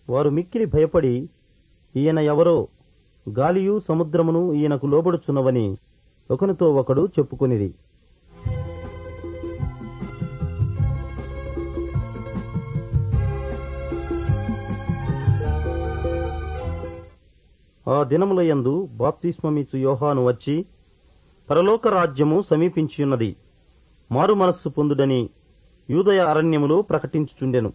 వారు మిక్కిలి భయపడి ఈయన ఎవరో గాలియు సముద్రమును ఈయనకు లోబడుచున్నవని ఒకనితో ఒకడు చెప్పుకొనిది ఆ దినములయందు బాప్తిస్మమిచ్చు యోహాను వచ్చి పరలోక రాజ్యము సమీపించియున్నది మారు మనస్సు పొందుడని యూదయ అరణ్యములో ప్రకటించుచుండెను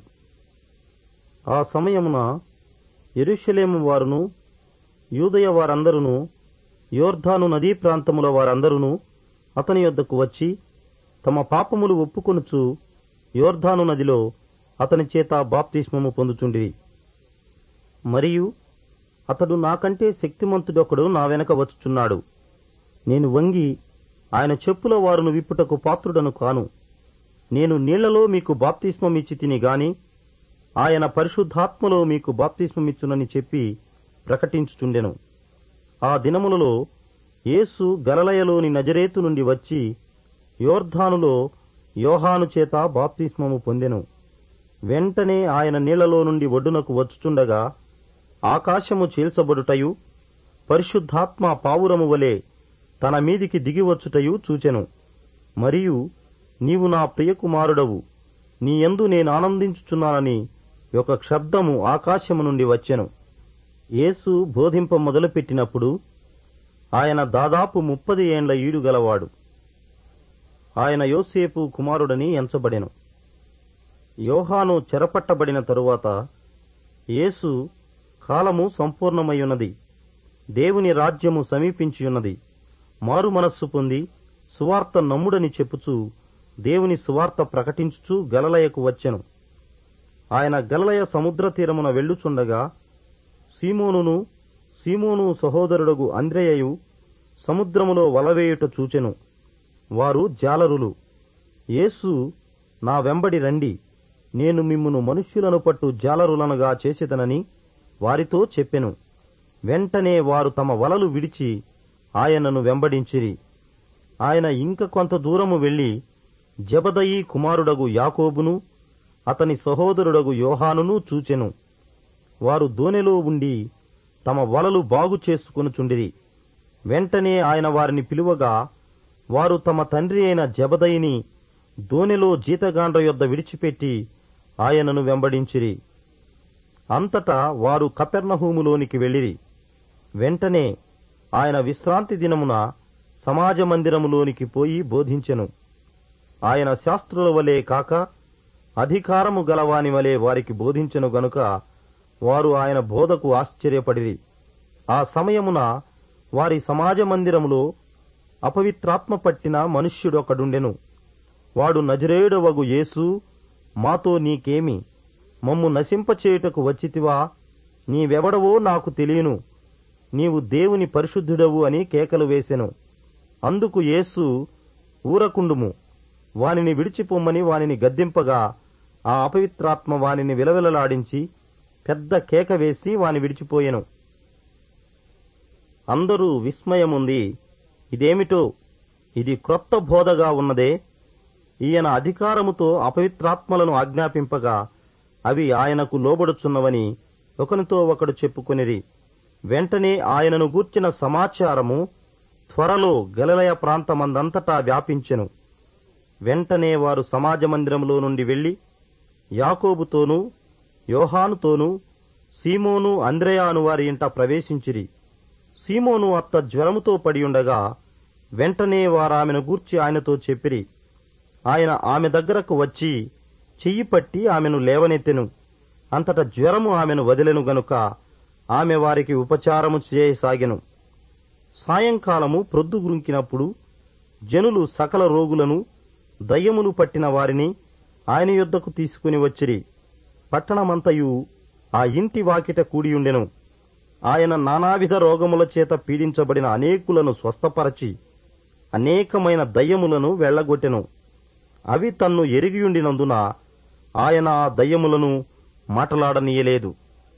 ఆ సమయమున ఎరుషలేము వారును యూదయ వారందరును యోర్ధాను నదీ ప్రాంతముల వారందరును అతని యొద్దకు వచ్చి తమ పాపములు ఒప్పుకొనుచు యోర్ధాను నదిలో అతని చేత బాప్తిస్మము పొందుచుండిరి మరియు అతడు నాకంటే శక్తిమంతుడొకడు నా వెనక వచ్చుచున్నాడు నేను వంగి ఆయన చెప్పుల వారును విప్పుటకు పాత్రుడను కాను నేను నీళ్లలో మీకు బాప్తిస్మమిచ్చి తిని గాని ఆయన పరిశుద్ధాత్మలో మీకు బాప్తిస్మమిచ్చునని చెప్పి ప్రకటించుచుండెను ఆ దినములలో యేసు గలలయలోని నజరేతు నుండి వచ్చి యోర్ధానులో యోహాను చేత బాప్తిస్మము పొందెను వెంటనే ఆయన నీళ్లలో నుండి ఒడ్డునకు వచ్చుచుండగా ఆకాశము చీల్చబడుటయు పరిశుద్ధాత్మ పావురము వలె తన మీదికి దిగివచ్చుటయు చూచెను మరియు నీవు నా ప్రియకుమారుడవు నీ యందు నేను ఆనందించుచున్నానని ఒక శబ్దము ఆకాశము నుండి వచ్చెను యేసు బోధింప మొదలుపెట్టినప్పుడు ఆయన దాదాపు ముప్పది ఏండ్ల ఈడు గలవాడు ఆయన యోసేపు కుమారుడని ఎంచబడెను యోహాను చెరపట్టబడిన తరువాత యేసు కాలము సంపూర్ణమయ్యున్నది దేవుని రాజ్యము సమీపించియున్నది మారు మనస్సు పొంది సువార్త నమ్ముడని చెప్పుచు దేవుని సువార్త ప్రకటించుచు గలలయకు వచ్చెను ఆయన గలలయ సముద్ర తీరమున వెళ్ళుచుండగా సీమోనును సీమోను సహోదరుడగు అంద్రేయయు సముద్రములో వలవేయుట చూచెను వారు జాలరులు యేసు నా వెంబడి రండి నేను మిమ్మును మనుష్యులను పట్టు జాలరులనుగా చేసేదనని వారితో చెప్పెను వెంటనే వారు తమ వలలు విడిచి ఆయనను వెంబడించిరి ఆయన ఇంక కొంత దూరము వెళ్లి జబదయి కుమారుడగు యాకోబును అతని సహోదరుడగు యోహానును చూచెను వారు దోనెలో ఉండి తమ వలలు బాగు చేసుకొనుచుండిరి వెంటనే ఆయన వారిని పిలువగా వారు తమ తండ్రి అయిన జబదయిని దోనెలో జీతగాండ్ర యొద్ద విడిచిపెట్టి ఆయనను వెంబడించిరి అంతటా వారు కపెర్నహూములోనికి వెళ్ళిరి వెంటనే ఆయన విశ్రాంతి దినమున సమాజ మందిరములోనికి పోయి బోధించెను ఆయన శాస్త్రుల వలె కాక అధికారము గలవాని వలె వారికి బోధించెను గనుక వారు ఆయన బోధకు ఆశ్చర్యపడిరి ఆ సమయమున వారి సమాజ మందిరములో అపవిత్రాత్మ పట్టిన మనుష్యుడొకడుండెను వాడు నజరేయుడవగు యేసు మాతో నీకేమి మమ్ము నశింపచేయుటకు వచ్చితివా నీవెవడవో నాకు తెలియను నీవు దేవుని పరిశుద్ధుడవు అని కేకలు వేసెను అందుకు యేసు ఊరకుండుము వానిని విడిచిపొమ్మని వానిని గద్దింపగా ఆ అపవిత్రాత్మ వానిని విలవిలలాడించి పెద్ద కేక వేసి వాని విడిచిపోయెను అందరూ విస్మయముంది ఇదేమిటో ఇది క్రొత్త బోధగా ఉన్నదే ఈయన అధికారముతో అపవిత్రాత్మలను ఆజ్ఞాపింపగా అవి ఆయనకు లోబడుచున్నవని ఒకనితో ఒకడు చెప్పుకొనిరి వెంటనే ఆయనను గూర్చిన సమాచారము త్వరలో గలలయ ప్రాంతమందంతటా వ్యాపించెను వెంటనే వారు సమాజ మందిరంలో నుండి వెళ్లి యాకోబుతోనూ యోహానుతోనూ సీమోను అంద్రయాను వారి ఇంట ప్రవేశించిరి సీమోను అత్త జ్వరముతో పడియుండగా వెంటనే వారామెను గూర్చి ఆయనతో చెప్పిరి ఆయన ఆమె దగ్గరకు వచ్చి చెయ్యి పట్టి ఆమెను లేవనెత్తెను అంతట జ్వరము ఆమెను వదిలెను గనుక ఆమె వారికి ఉపచారము చేయసాగెను సాయంకాలము ప్రొద్దుగురుంకినప్పుడు జనులు సకల రోగులను దయ్యములు పట్టిన వారిని ఆయన యొద్దకు తీసుకుని వచ్చిరి పట్టణమంతయు ఆ ఇంటి వాకిట కూడియుండెను ఆయన నానావిధ రోగముల చేత పీడించబడిన అనేకులను స్వస్థపరచి అనేకమైన దయ్యములను వెళ్లగొట్టెను అవి తన్ను ఎరిగియుండినందున ఆయన ఆ దయ్యములను మాటలాడనీయలేదు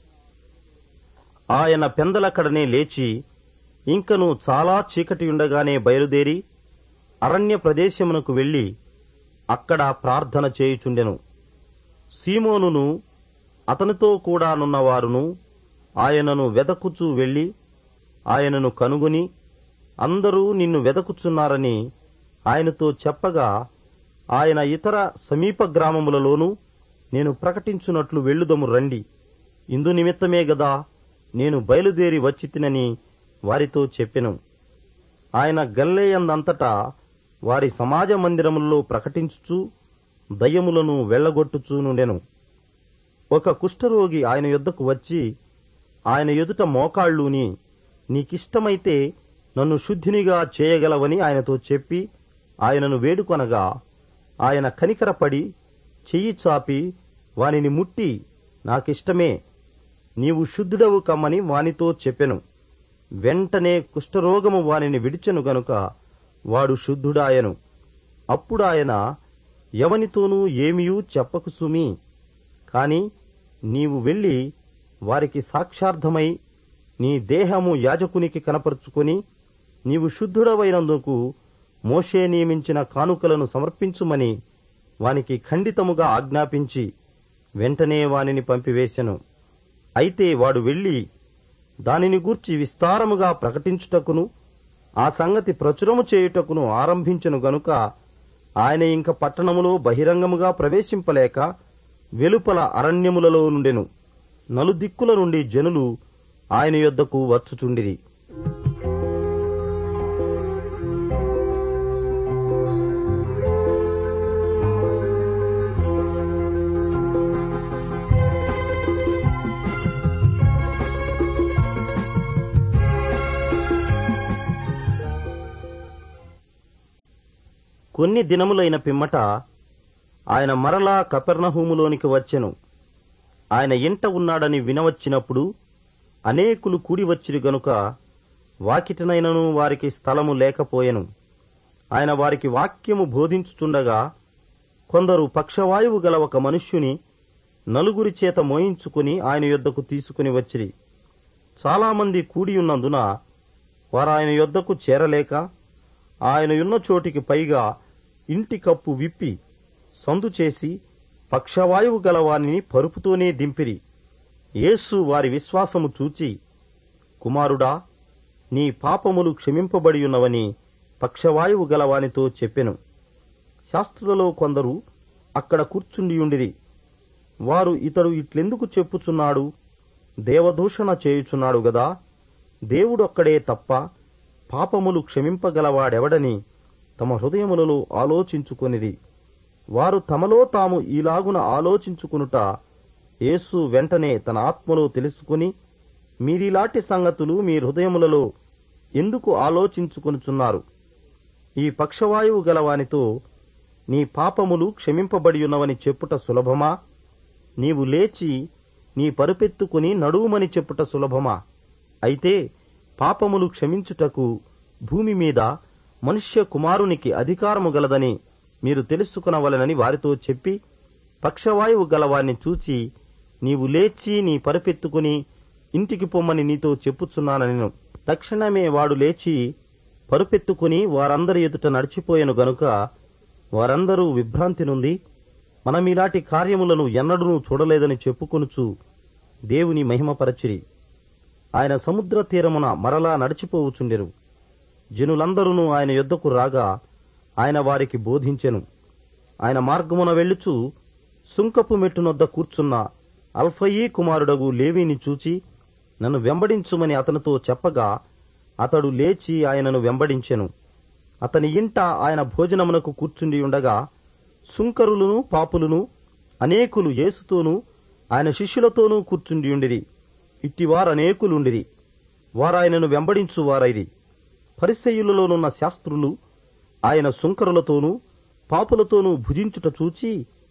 ఆయన పెందలక్కడనే లేచి ఇంకను చాలా చీకటియుండగానే బయలుదేరి అరణ్య ప్రదేశమునకు వెళ్లి అక్కడ ప్రార్థన చేయుచుండెను సీమోనును అతనితో కూడా నున్నవారును ఆయనను వెదకుచూ వెళ్లి ఆయనను కనుగొని అందరూ నిన్ను వెదకుచున్నారని ఆయనతో చెప్పగా ఆయన ఇతర సమీప గ్రామములలోనూ నేను ప్రకటించున్నట్లు వెళ్ళుదము రండి ఇందు నిమిత్తమే గదా నేను బయలుదేరి వచ్చితినని వారితో చెప్పెను ఆయన గల్లేయందంతటా వారి సమాజ మందిరముల్లో ప్రకటించుచూ దయ్యములను వెళ్లగొట్టుచూ నుండెను ఒక కుష్ఠరోగి ఆయన యొద్దకు వచ్చి ఆయన ఎదుట మోకాళ్ళూని నీకిష్టమైతే నన్ను శుద్ధినిగా చేయగలవని ఆయనతో చెప్పి ఆయనను వేడుకొనగా ఆయన కనికరపడి చెయ్యి చాపి వానిని ముట్టి నాకిష్టమే నీవు శుద్ధుడవు కమ్మని వానితో చెప్పెను వెంటనే కుష్ఠరోగము వానిని విడిచెను గనుక వాడు శుద్ధుడాయను అప్పుడాయన ఎవనితోనూ ఏమియూ చెప్పకు సుమి కాని నీవు వెళ్ళి వారికి సాక్షార్థమై నీ దేహము యాజకునికి కనపరుచుకొని నీవు శుద్ధుడవైనందుకు మోషే నియమించిన కానుకలను సమర్పించుమని వానికి ఖండితముగా ఆజ్ఞాపించి వెంటనే వానిని పంపివేశెను అయితే వాడు వెళ్లి దానిని గూర్చి విస్తారముగా ప్రకటించుటకును ఆ సంగతి ప్రచురము చేయుటకును ఆరంభించెను గనుక ఆయన ఇంక పట్టణములో బహిరంగముగా ప్రవేశింపలేక వెలుపల అరణ్యములలో నుండెను నలుదిక్కుల నుండి జనులు ఆయన యొద్దకు వచ్చుచుండిరి కొన్ని దినములైన పిమ్మట ఆయన మరలా కపెర్నహూములోనికి వచ్చెను ఆయన ఇంట ఉన్నాడని వినవచ్చినప్పుడు అనేకులు కూడి వచ్చిరి గనుక వాకిటినైనను వారికి స్థలము లేకపోయెను ఆయన వారికి వాక్యము బోధించుచుండగా కొందరు పక్షవాయువు గల ఒక మనుష్యుని నలుగురి చేత మోయించుకుని ఆయన యొద్దకు తీసుకుని వచ్చిరి చాలామంది కూడియున్నందున వారాయన యొద్దకు చేరలేక ఆయన యున్న చోటికి పైగా ఇంటి కప్పు విప్పి సందు చేసి పక్షవాయువు గలవానిని పరుపుతోనే దింపిరి యేసు వారి విశ్వాసము చూచి కుమారుడా నీ పాపములు క్షమింపబడియున్నవని పక్షవాయువు గలవానితో చెప్పెను శాస్త్రులలో కొందరు అక్కడ కూర్చుండియుండిరి వారు ఇతడు ఇట్లెందుకు చెప్పుచున్నాడు దేవదూషణ చేయుచున్నాడు గదా దేవుడొక్కడే తప్ప పాపములు క్షమింపగలవాడెవడని తమ హృదయములలో ఆలోచించుకొనిది వారు తమలో తాము ఈలాగున ఆలోచించుకునుట యేసు వెంటనే తన ఆత్మలో తెలుసుకుని మీరిలాంటి సంగతులు మీ హృదయములలో ఎందుకు ఆలోచించుకొనుచున్నారు ఈ పక్షవాయువు గలవానితో నీ పాపములు క్షమింపబడియున్నవని చెప్పుట సులభమా నీవు లేచి నీ పరుపెత్తుకుని నడువుమని చెప్పుట సులభమా అయితే పాపములు క్షమించుటకు భూమి మీద మనుష్య కుమారునికి అధికారము గలదని మీరు తెలుసుకునవలెనని వారితో చెప్పి పక్షవాయువు గలవాన్ని చూచి నీవు లేచి నీ పరుపెత్తుకుని ఇంటికి పొమ్మని నీతో చెప్పుచున్నానెను తక్షణమే వాడు లేచి పరుపెత్తుకుని వారందరి ఎదుట నడిచిపోయెను గనుక వారందరూ విభ్రాంతి నుండి మనమిలాంటి కార్యములను ఎన్నడూ చూడలేదని చెప్పుకొనుచు దేవుని మహిమపరచిరి ఆయన సముద్ర తీరమున మరలా నడిచిపోవుచుండెను జనులందరూ ఆయన యొద్దకు రాగా ఆయన వారికి బోధించెను ఆయన మార్గమున వెళ్ళుచు సుంకపు మెట్టునొద్ద కూర్చున్న అల్ఫయీ కుమారుడగు లేవీని చూచి నన్ను వెంబడించుమని అతనితో చెప్పగా అతడు లేచి ఆయనను వెంబడించెను అతని ఇంట ఆయన భోజనమునకు కూర్చుండి ఉండగా సుంకరులను పాపులను అనేకులు యేసుతోనూ ఆయన శిష్యులతోనూ కూర్చుండియుండిరి ఇట్టివారనేకులుండిరి వారాయనను వెంబడించువారైరి పరిసయ్యులలోనున్న శాస్త్రులు ఆయన సుంకరులతోనూ పాపులతోనూ భుజించుట చూచి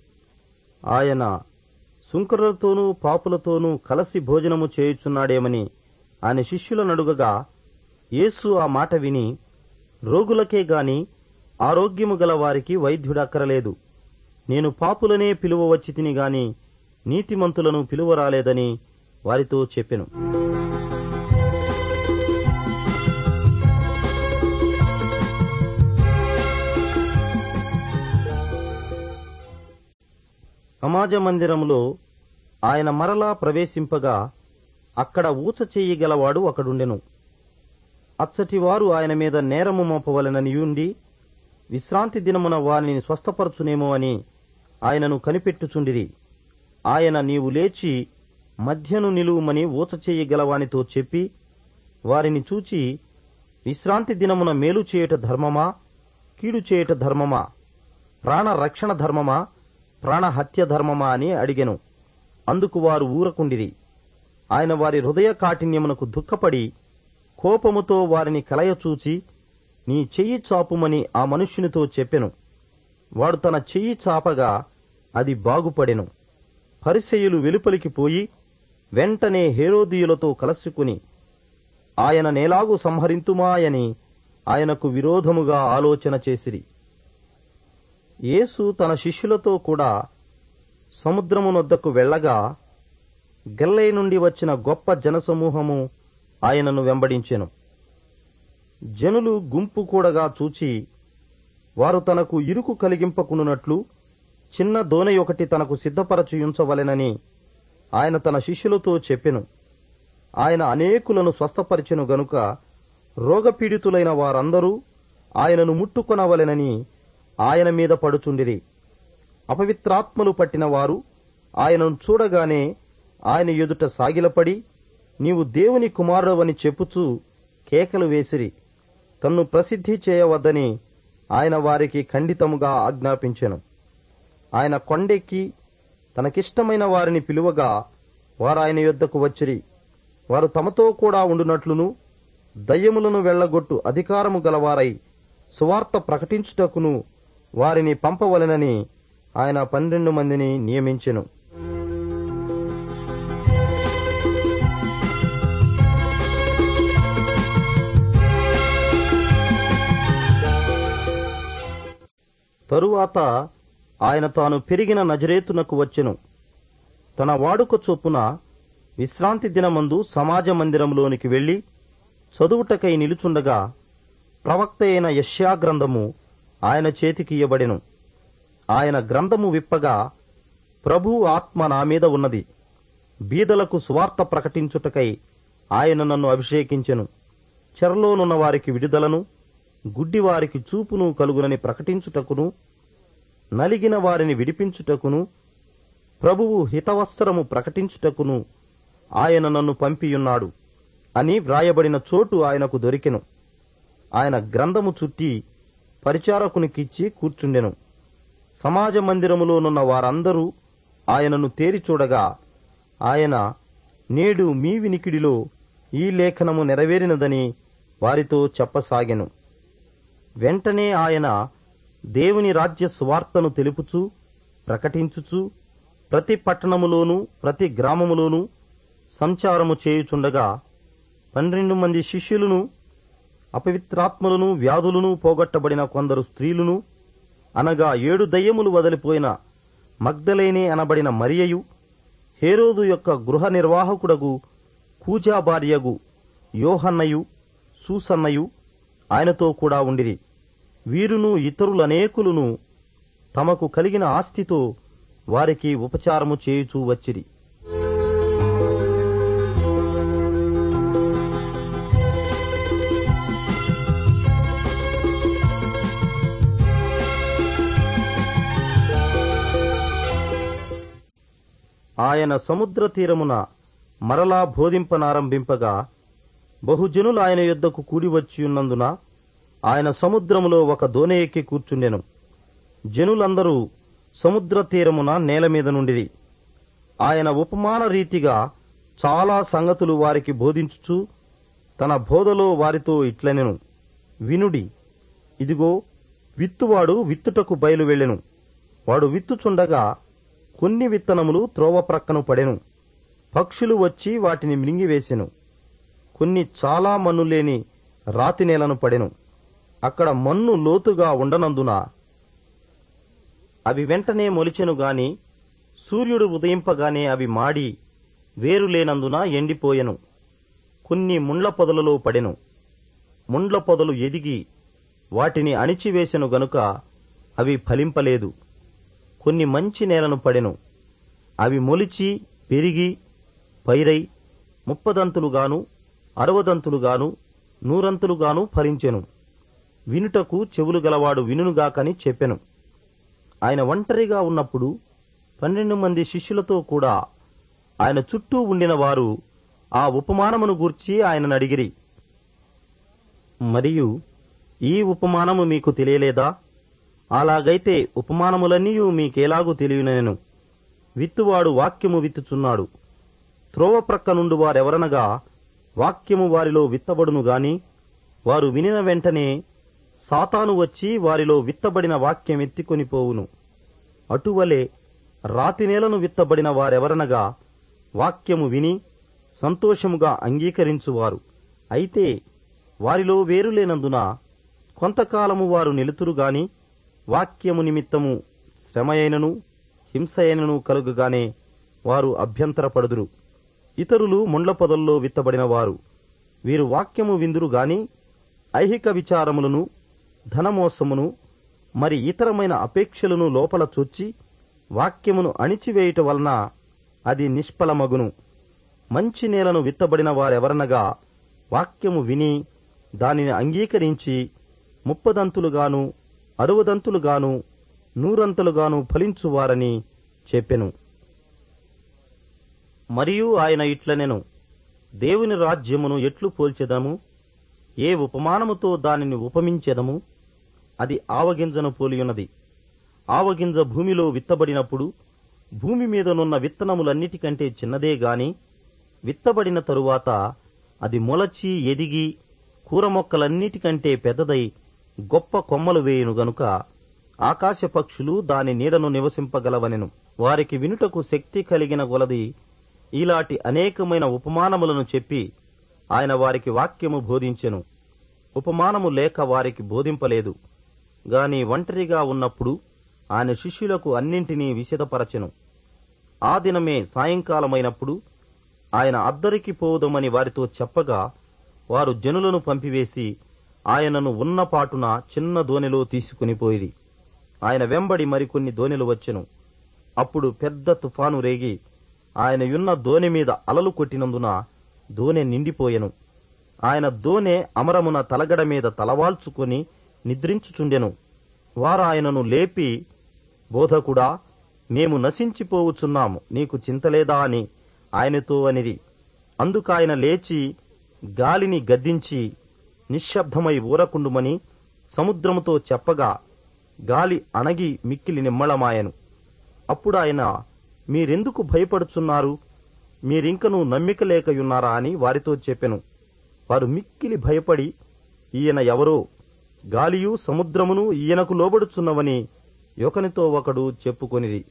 ఆయన సుంకరులతోనూ పాపులతోనూ కలసి భోజనము చేయుచున్నాడేమని ఆయన శిష్యులనడుగగా యేసు ఆ మాట విని రోగులకే గాని ఆరోగ్యము గల వారికి వైద్యుడక్కరలేదు నేను పాపులనే పిలువ వచ్చి తిని గాని నీతిమంతులను పిలువరాలేదని వారితో చెప్పెను సమాజ మందిరములో ఆయన మరలా ప్రవేశింపగా అక్కడ ఊచ చెయ్యగలవాడు ఒకడుండెను అచ్చటివారు ఆయన మీద నేరము మోపవలెననియుండి విశ్రాంతి దినమున వారిని స్వస్థపరచునేమో అని ఆయనను కనిపెట్టుచుండిరి ఆయన నీవు లేచి మధ్యను నిలువుమని ఊచ చెయ్యగలవానితో చెప్పి వారిని చూచి విశ్రాంతి దినమున మేలు చేయుట ధర్మమా కీడు చేయుట ధర్మమా ప్రాణ రక్షణ ధర్మమా ప్రాణహత్య ధర్మమా అని అడిగెను అందుకు వారు ఊరకుండిరి ఆయన వారి హృదయ కాఠిన్యమునకు దుఃఖపడి కోపముతో వారిని కలయచూచి నీ చెయ్యి చాపుమని ఆ మనుష్యునితో చెప్పెను వాడు తన చెయ్యి చాపగా అది బాగుపడెను పరిసెయులు వెలుపలికి పోయి వెంటనే హేరోదీయులతో కలసుకుని ఆయన నేలాగు సంహరింతుమాయని ఆయనకు విరోధముగా ఆలోచన చేసిరి యేసు తన శిష్యులతో కూడా సముద్రమునొద్దకు వెళ్ళగా గెల్లై నుండి వచ్చిన గొప్ప జనసమూహము ఆయనను వెంబడించెను జనులు గుంపు కూడగా చూచి వారు తనకు ఇరుకు కలిగింపకునున్నట్లు చిన్న దోనె ఒకటి తనకు సిద్ధపరచియుంచవలెనని ఆయన తన శిష్యులతో చెప్పెను ఆయన అనేకులను స్వస్థపరిచెను గనుక రోగపీడితులైన వారందరూ ఆయనను ముట్టుకొనవలెనని ఆయన మీద పడుచుండిరి అపవిత్రాత్మలు పట్టిన వారు ఆయనను చూడగానే ఆయన ఎదుట సాగిలపడి నీవు దేవుని కుమారుడవని చెప్పుచూ కేకలు వేసిరి తన్ను ప్రసిద్ధి చేయవద్దని ఆయన వారికి ఖండితముగా ఆజ్ఞాపించెను ఆయన కొండెక్కి తనకిష్టమైన వారిని పిలువగా వారాయన యొద్దకు వచ్చిరి వారు తమతో కూడా ఉండునట్లును దయ్యములను వెళ్లగొట్టు అధికారము గలవారై సువార్త ప్రకటించుటకును వారిని పంపవలెనని ఆయన పన్నెండు మందిని నియమించెను తరువాత ఆయన తాను పెరిగిన నజరేతునకు వచ్చెను తన వాడుక చొప్పున విశ్రాంతి దినమందు సమాజ మందిరంలోనికి వెళ్లి చదువుటకై నిలుచుండగా ప్రవక్త అయిన యష్యా గ్రంథము ఆయన చేతికి ఇయ్యబడెను ఆయన గ్రంథము విప్పగా ప్రభు ఆత్మ నా మీద ఉన్నది బీదలకు సువార్త ప్రకటించుటకై ఆయన నన్ను అభిషేకించెను చెరలోనున్న వారికి విడుదలను గుడ్డివారికి చూపును కలుగునని ప్రకటించుటకును నలిగిన వారిని విడిపించుటకును ప్రభువు హితవస్త్రము ప్రకటించుటకును ఆయన నన్ను పంపియున్నాడు అని వ్రాయబడిన చోటు ఆయనకు దొరికెను ఆయన గ్రంథము చుట్టి పరిచారకునికిచ్చి కూర్చుండెను సమాజ మందిరములోనున్న వారందరూ ఆయనను తేరి చూడగా ఆయన నేడు మీ వినికిడిలో ఈ లేఖనము నెరవేరినదని వారితో చెప్పసాగెను వెంటనే ఆయన దేవుని రాజ్య సువార్తను తెలుపుచూ ప్రకటించుచూ ప్రతి పట్టణములోనూ ప్రతి గ్రామములోనూ సంచారము చేయుచుండగా పన్నెండు మంది శిష్యులను అపవిత్రాత్మలను వ్యాధులను పోగొట్టబడిన కొందరు స్త్రీలను అనగా ఏడు దయ్యములు వదిలిపోయిన మగ్ధలేనే అనబడిన మరియయు హేరోదు యొక్క గృహ నిర్వాహకుడగు కూజా భార్యగు యోహన్నయు సూసన్నయు ఆయనతో కూడా ఉండిరి వీరును ఇతరులనేకులను తమకు కలిగిన ఆస్తితో వారికి ఉపచారము చేయుచూ వచ్చిరి ఆయన సముద్ర తీరమున మరలా బోధింపనారంభింపగా బహుజనులు ఆయన యొద్దకు కూడి వచ్చియున్నందున ఆయన సముద్రములో ఒక దోణి ఎక్కి కూర్చుండెను జనులందరూ సముద్ర తీరమున నేల మీద నుండిరి ఆయన ఉపమాన రీతిగా చాలా సంగతులు వారికి బోధించుచు తన బోధలో వారితో ఇట్లనెను వినుడి ఇదిగో విత్తువాడు విత్తుటకు బయలు వెళ్ళెను వాడు విత్తుచుండగా కొన్ని విత్తనములు త్రోవ ప్రక్కను పడెను పక్షులు వచ్చి వాటిని మింగివేసెను కొన్ని చాలా మన్ను లేని రాతి నేలను పడెను అక్కడ మన్ను లోతుగా ఉండనందున అవి వెంటనే మొలిచెను గాని సూర్యుడు ఉదయింపగానే అవి మాడి వేరు లేనందున ఎండిపోయెను కొన్ని ముండ్ల పొదలలో పడెను ముండ్ల పొదలు ఎదిగి వాటిని అణిచివేసెను గనుక అవి ఫలింపలేదు కొన్ని మంచి నేలను పడెను అవి మొలిచి పెరిగి పైరై ముప్పదంతులుగాను అరవదంతులుగాను నూరంతులుగాను ఫలించెను వినుటకు చెవులు గలవాడు వినుగాకని చెప్పెను ఆయన ఒంటరిగా ఉన్నప్పుడు పన్నెండు మంది శిష్యులతో కూడా ఆయన చుట్టూ ఉండిన వారు ఆ ఉపమానమును గూర్చి ఆయనను అడిగిరి మరియు ఈ ఉపమానము మీకు తెలియలేదా అలాగైతే ఉపమానములన్నీ మీకేలాగూ తెలియనేను విత్తువాడు వాక్యము విత్తుచున్నాడు త్రోవ ప్రక్క నుండి వారెవరనగా వాక్యము వారిలో విత్తబడును గాని వారు వినిన వెంటనే సాతాను వచ్చి వారిలో విత్తబడిన వాక్యం ఎత్తికొని పోవును అటువలే రాతి నేలను విత్తబడిన వారెవరనగా వాక్యము విని సంతోషముగా అంగీకరించువారు అయితే వారిలో వేరు లేనందున కొంతకాలము వారు నిలుతురు గాని వాక్యము నిమిత్తము శ్రమయైనను హింసయైనను కలుగగానే వారు అభ్యంతరపడుదురు ఇతరులు ముండ్ల పొదల్లో విత్తబడిన వారు వీరు వాక్యము విందురు గాని ఐహిక విచారములను ధనమోసమును మరి ఇతరమైన అపేక్షలను లోపల చొచ్చి వాక్యమును అణిచివేయుట వలన అది నిష్ఫలమగును మంచి నేలను విత్తబడిన వారెవరనగా వాక్యము విని దానిని అంగీకరించి ముప్పదంతులుగాను అరువదంతులుగాను నూరంతులుగాను ఫలించువారని చెప్పెను మరియు ఆయన ఇట్లనెను దేవుని రాజ్యమును ఎట్లు పోల్చెదము ఏ ఉపమానముతో దానిని ఉపమించెదము అది ఆవగింజను పోలియున్నది ఆవగింజ భూమిలో విత్తబడినప్పుడు భూమి మీదనున్న విత్తనములన్నిటికంటే చిన్నదే గాని విత్తబడిన తరువాత అది మొలచి ఎదిగి కూర మొక్కలన్నిటికంటే పెద్దదై గొప్ప కొమ్మలు వేయును గనుక ఆకాశ పక్షులు దాని నీడను నివసింపగలవనెను వారికి వినుటకు శక్తి కలిగిన కొలది ఇలాంటి అనేకమైన ఉపమానములను చెప్పి ఆయన వారికి వాక్యము బోధించెను ఉపమానము లేక వారికి బోధింపలేదు గాని ఒంటరిగా ఉన్నప్పుడు ఆయన శిష్యులకు అన్నింటినీ విశదపరచెను ఆ దినమే సాయంకాలమైనప్పుడు ఆయన అద్దరికి పోవుదమని వారితో చెప్పగా వారు జనులను పంపివేసి ఆయనను ఉన్నపాటున చిన్న దోణిలో తీసుకుని పోయిరి ఆయన వెంబడి మరికొన్ని దోణిలు వచ్చెను అప్పుడు పెద్ద తుఫాను రేగి ఆయన యున్న దోణి మీద అలలు కొట్టినందున దోణె నిండిపోయెను ఆయన దోణె అమరమున తలగడ మీద తలవాల్చుకొని నిద్రించుచుండెను వారు ఆయనను లేపి బోధకుడా మేము నశించిపోవుచున్నాము నీకు చింతలేదా అని ఆయనతో అనిది అందుకాయన లేచి గాలిని గద్దించి నిశ్శబ్దమై ఊరకుండుమని సముద్రముతో చెప్పగా గాలి అణగి మిక్కిలి నిమ్మళమాయెను అప్పుడాయన మీరెందుకు భయపడుచున్నారు మీరింకను నమ్మిక లేకయున్నారా అని వారితో చెప్పెను వారు మిక్కిలి భయపడి ఈయన ఎవరో గాలియు సముద్రమును ఈయనకు లోబడుచున్నవని ఒకనితో ఒకడు చెప్పుకొనిది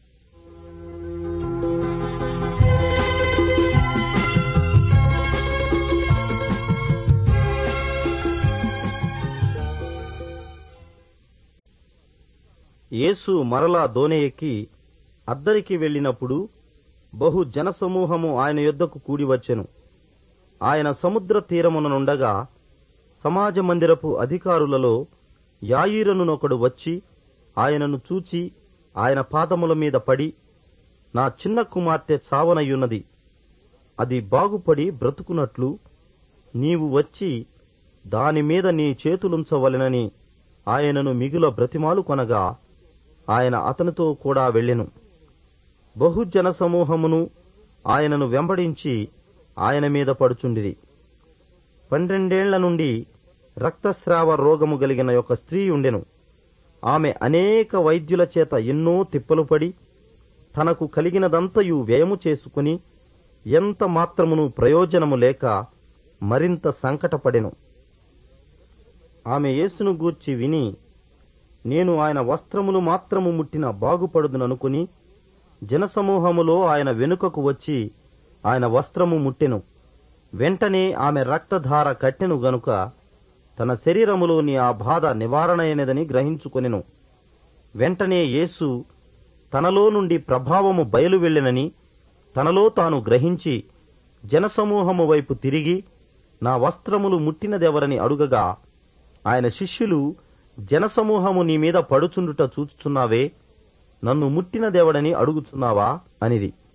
యేసు మరలా దోణి ఎక్కి అద్దరికి వెళ్ళినప్పుడు బహు జనసమూహము ఆయన యొద్దకు కూడి వచ్చెను ఆయన సముద్ర తీరముననుండగా సమాజ మందిరపు అధికారులలో యాయీరనునొకడు వచ్చి ఆయనను చూచి ఆయన పాదముల మీద పడి నా చిన్న కుమార్తె చావనయ్యున్నది అది బాగుపడి బ్రతుకున్నట్లు నీవు వచ్చి దాని మీద నీ చేతులుంచవలెనని ఆయనను మిగుల బ్రతిమాలు కొనగా ఆయన అతనితో కూడా వెళ్ళెను బహుజన సమూహమును ఆయనను వెంబడించి ఆయన మీద పడుచుండిరి పన్నెండేళ్ల నుండి రక్తస్రావ రోగము కలిగిన ఒక స్త్రీ ఉండెను ఆమె అనేక వైద్యుల చేత ఎన్నో తిప్పలు పడి తనకు కలిగినదంతయు వ్యయము చేసుకుని ఎంత మాత్రమును ప్రయోజనము లేక మరింత సంకటపడెను ఆమె యేసును గూర్చి విని నేను ఆయన వస్త్రములు మాత్రము ముట్టిన బాగుపడుదుననుకుని జనసమూహములో ఆయన వెనుకకు వచ్చి ఆయన వస్త్రము ముట్టెను వెంటనే ఆమె రక్తధార కట్టెను గనుక తన శరీరములోని ఆ బాధ నివారణయైనదని గ్రహించుకొనెను వెంటనే యేసు తనలో నుండి ప్రభావము బయలు వెళ్ళెనని తనలో తాను గ్రహించి జనసమూహము వైపు తిరిగి నా వస్త్రములు ముట్టినదెవరని అడుగగా ఆయన శిష్యులు జనసమూహము నీ మీద పడుచుండుట చూచుచున్నావే నన్ను ముట్టినదెవడని అడుగుచున్నావా అనిది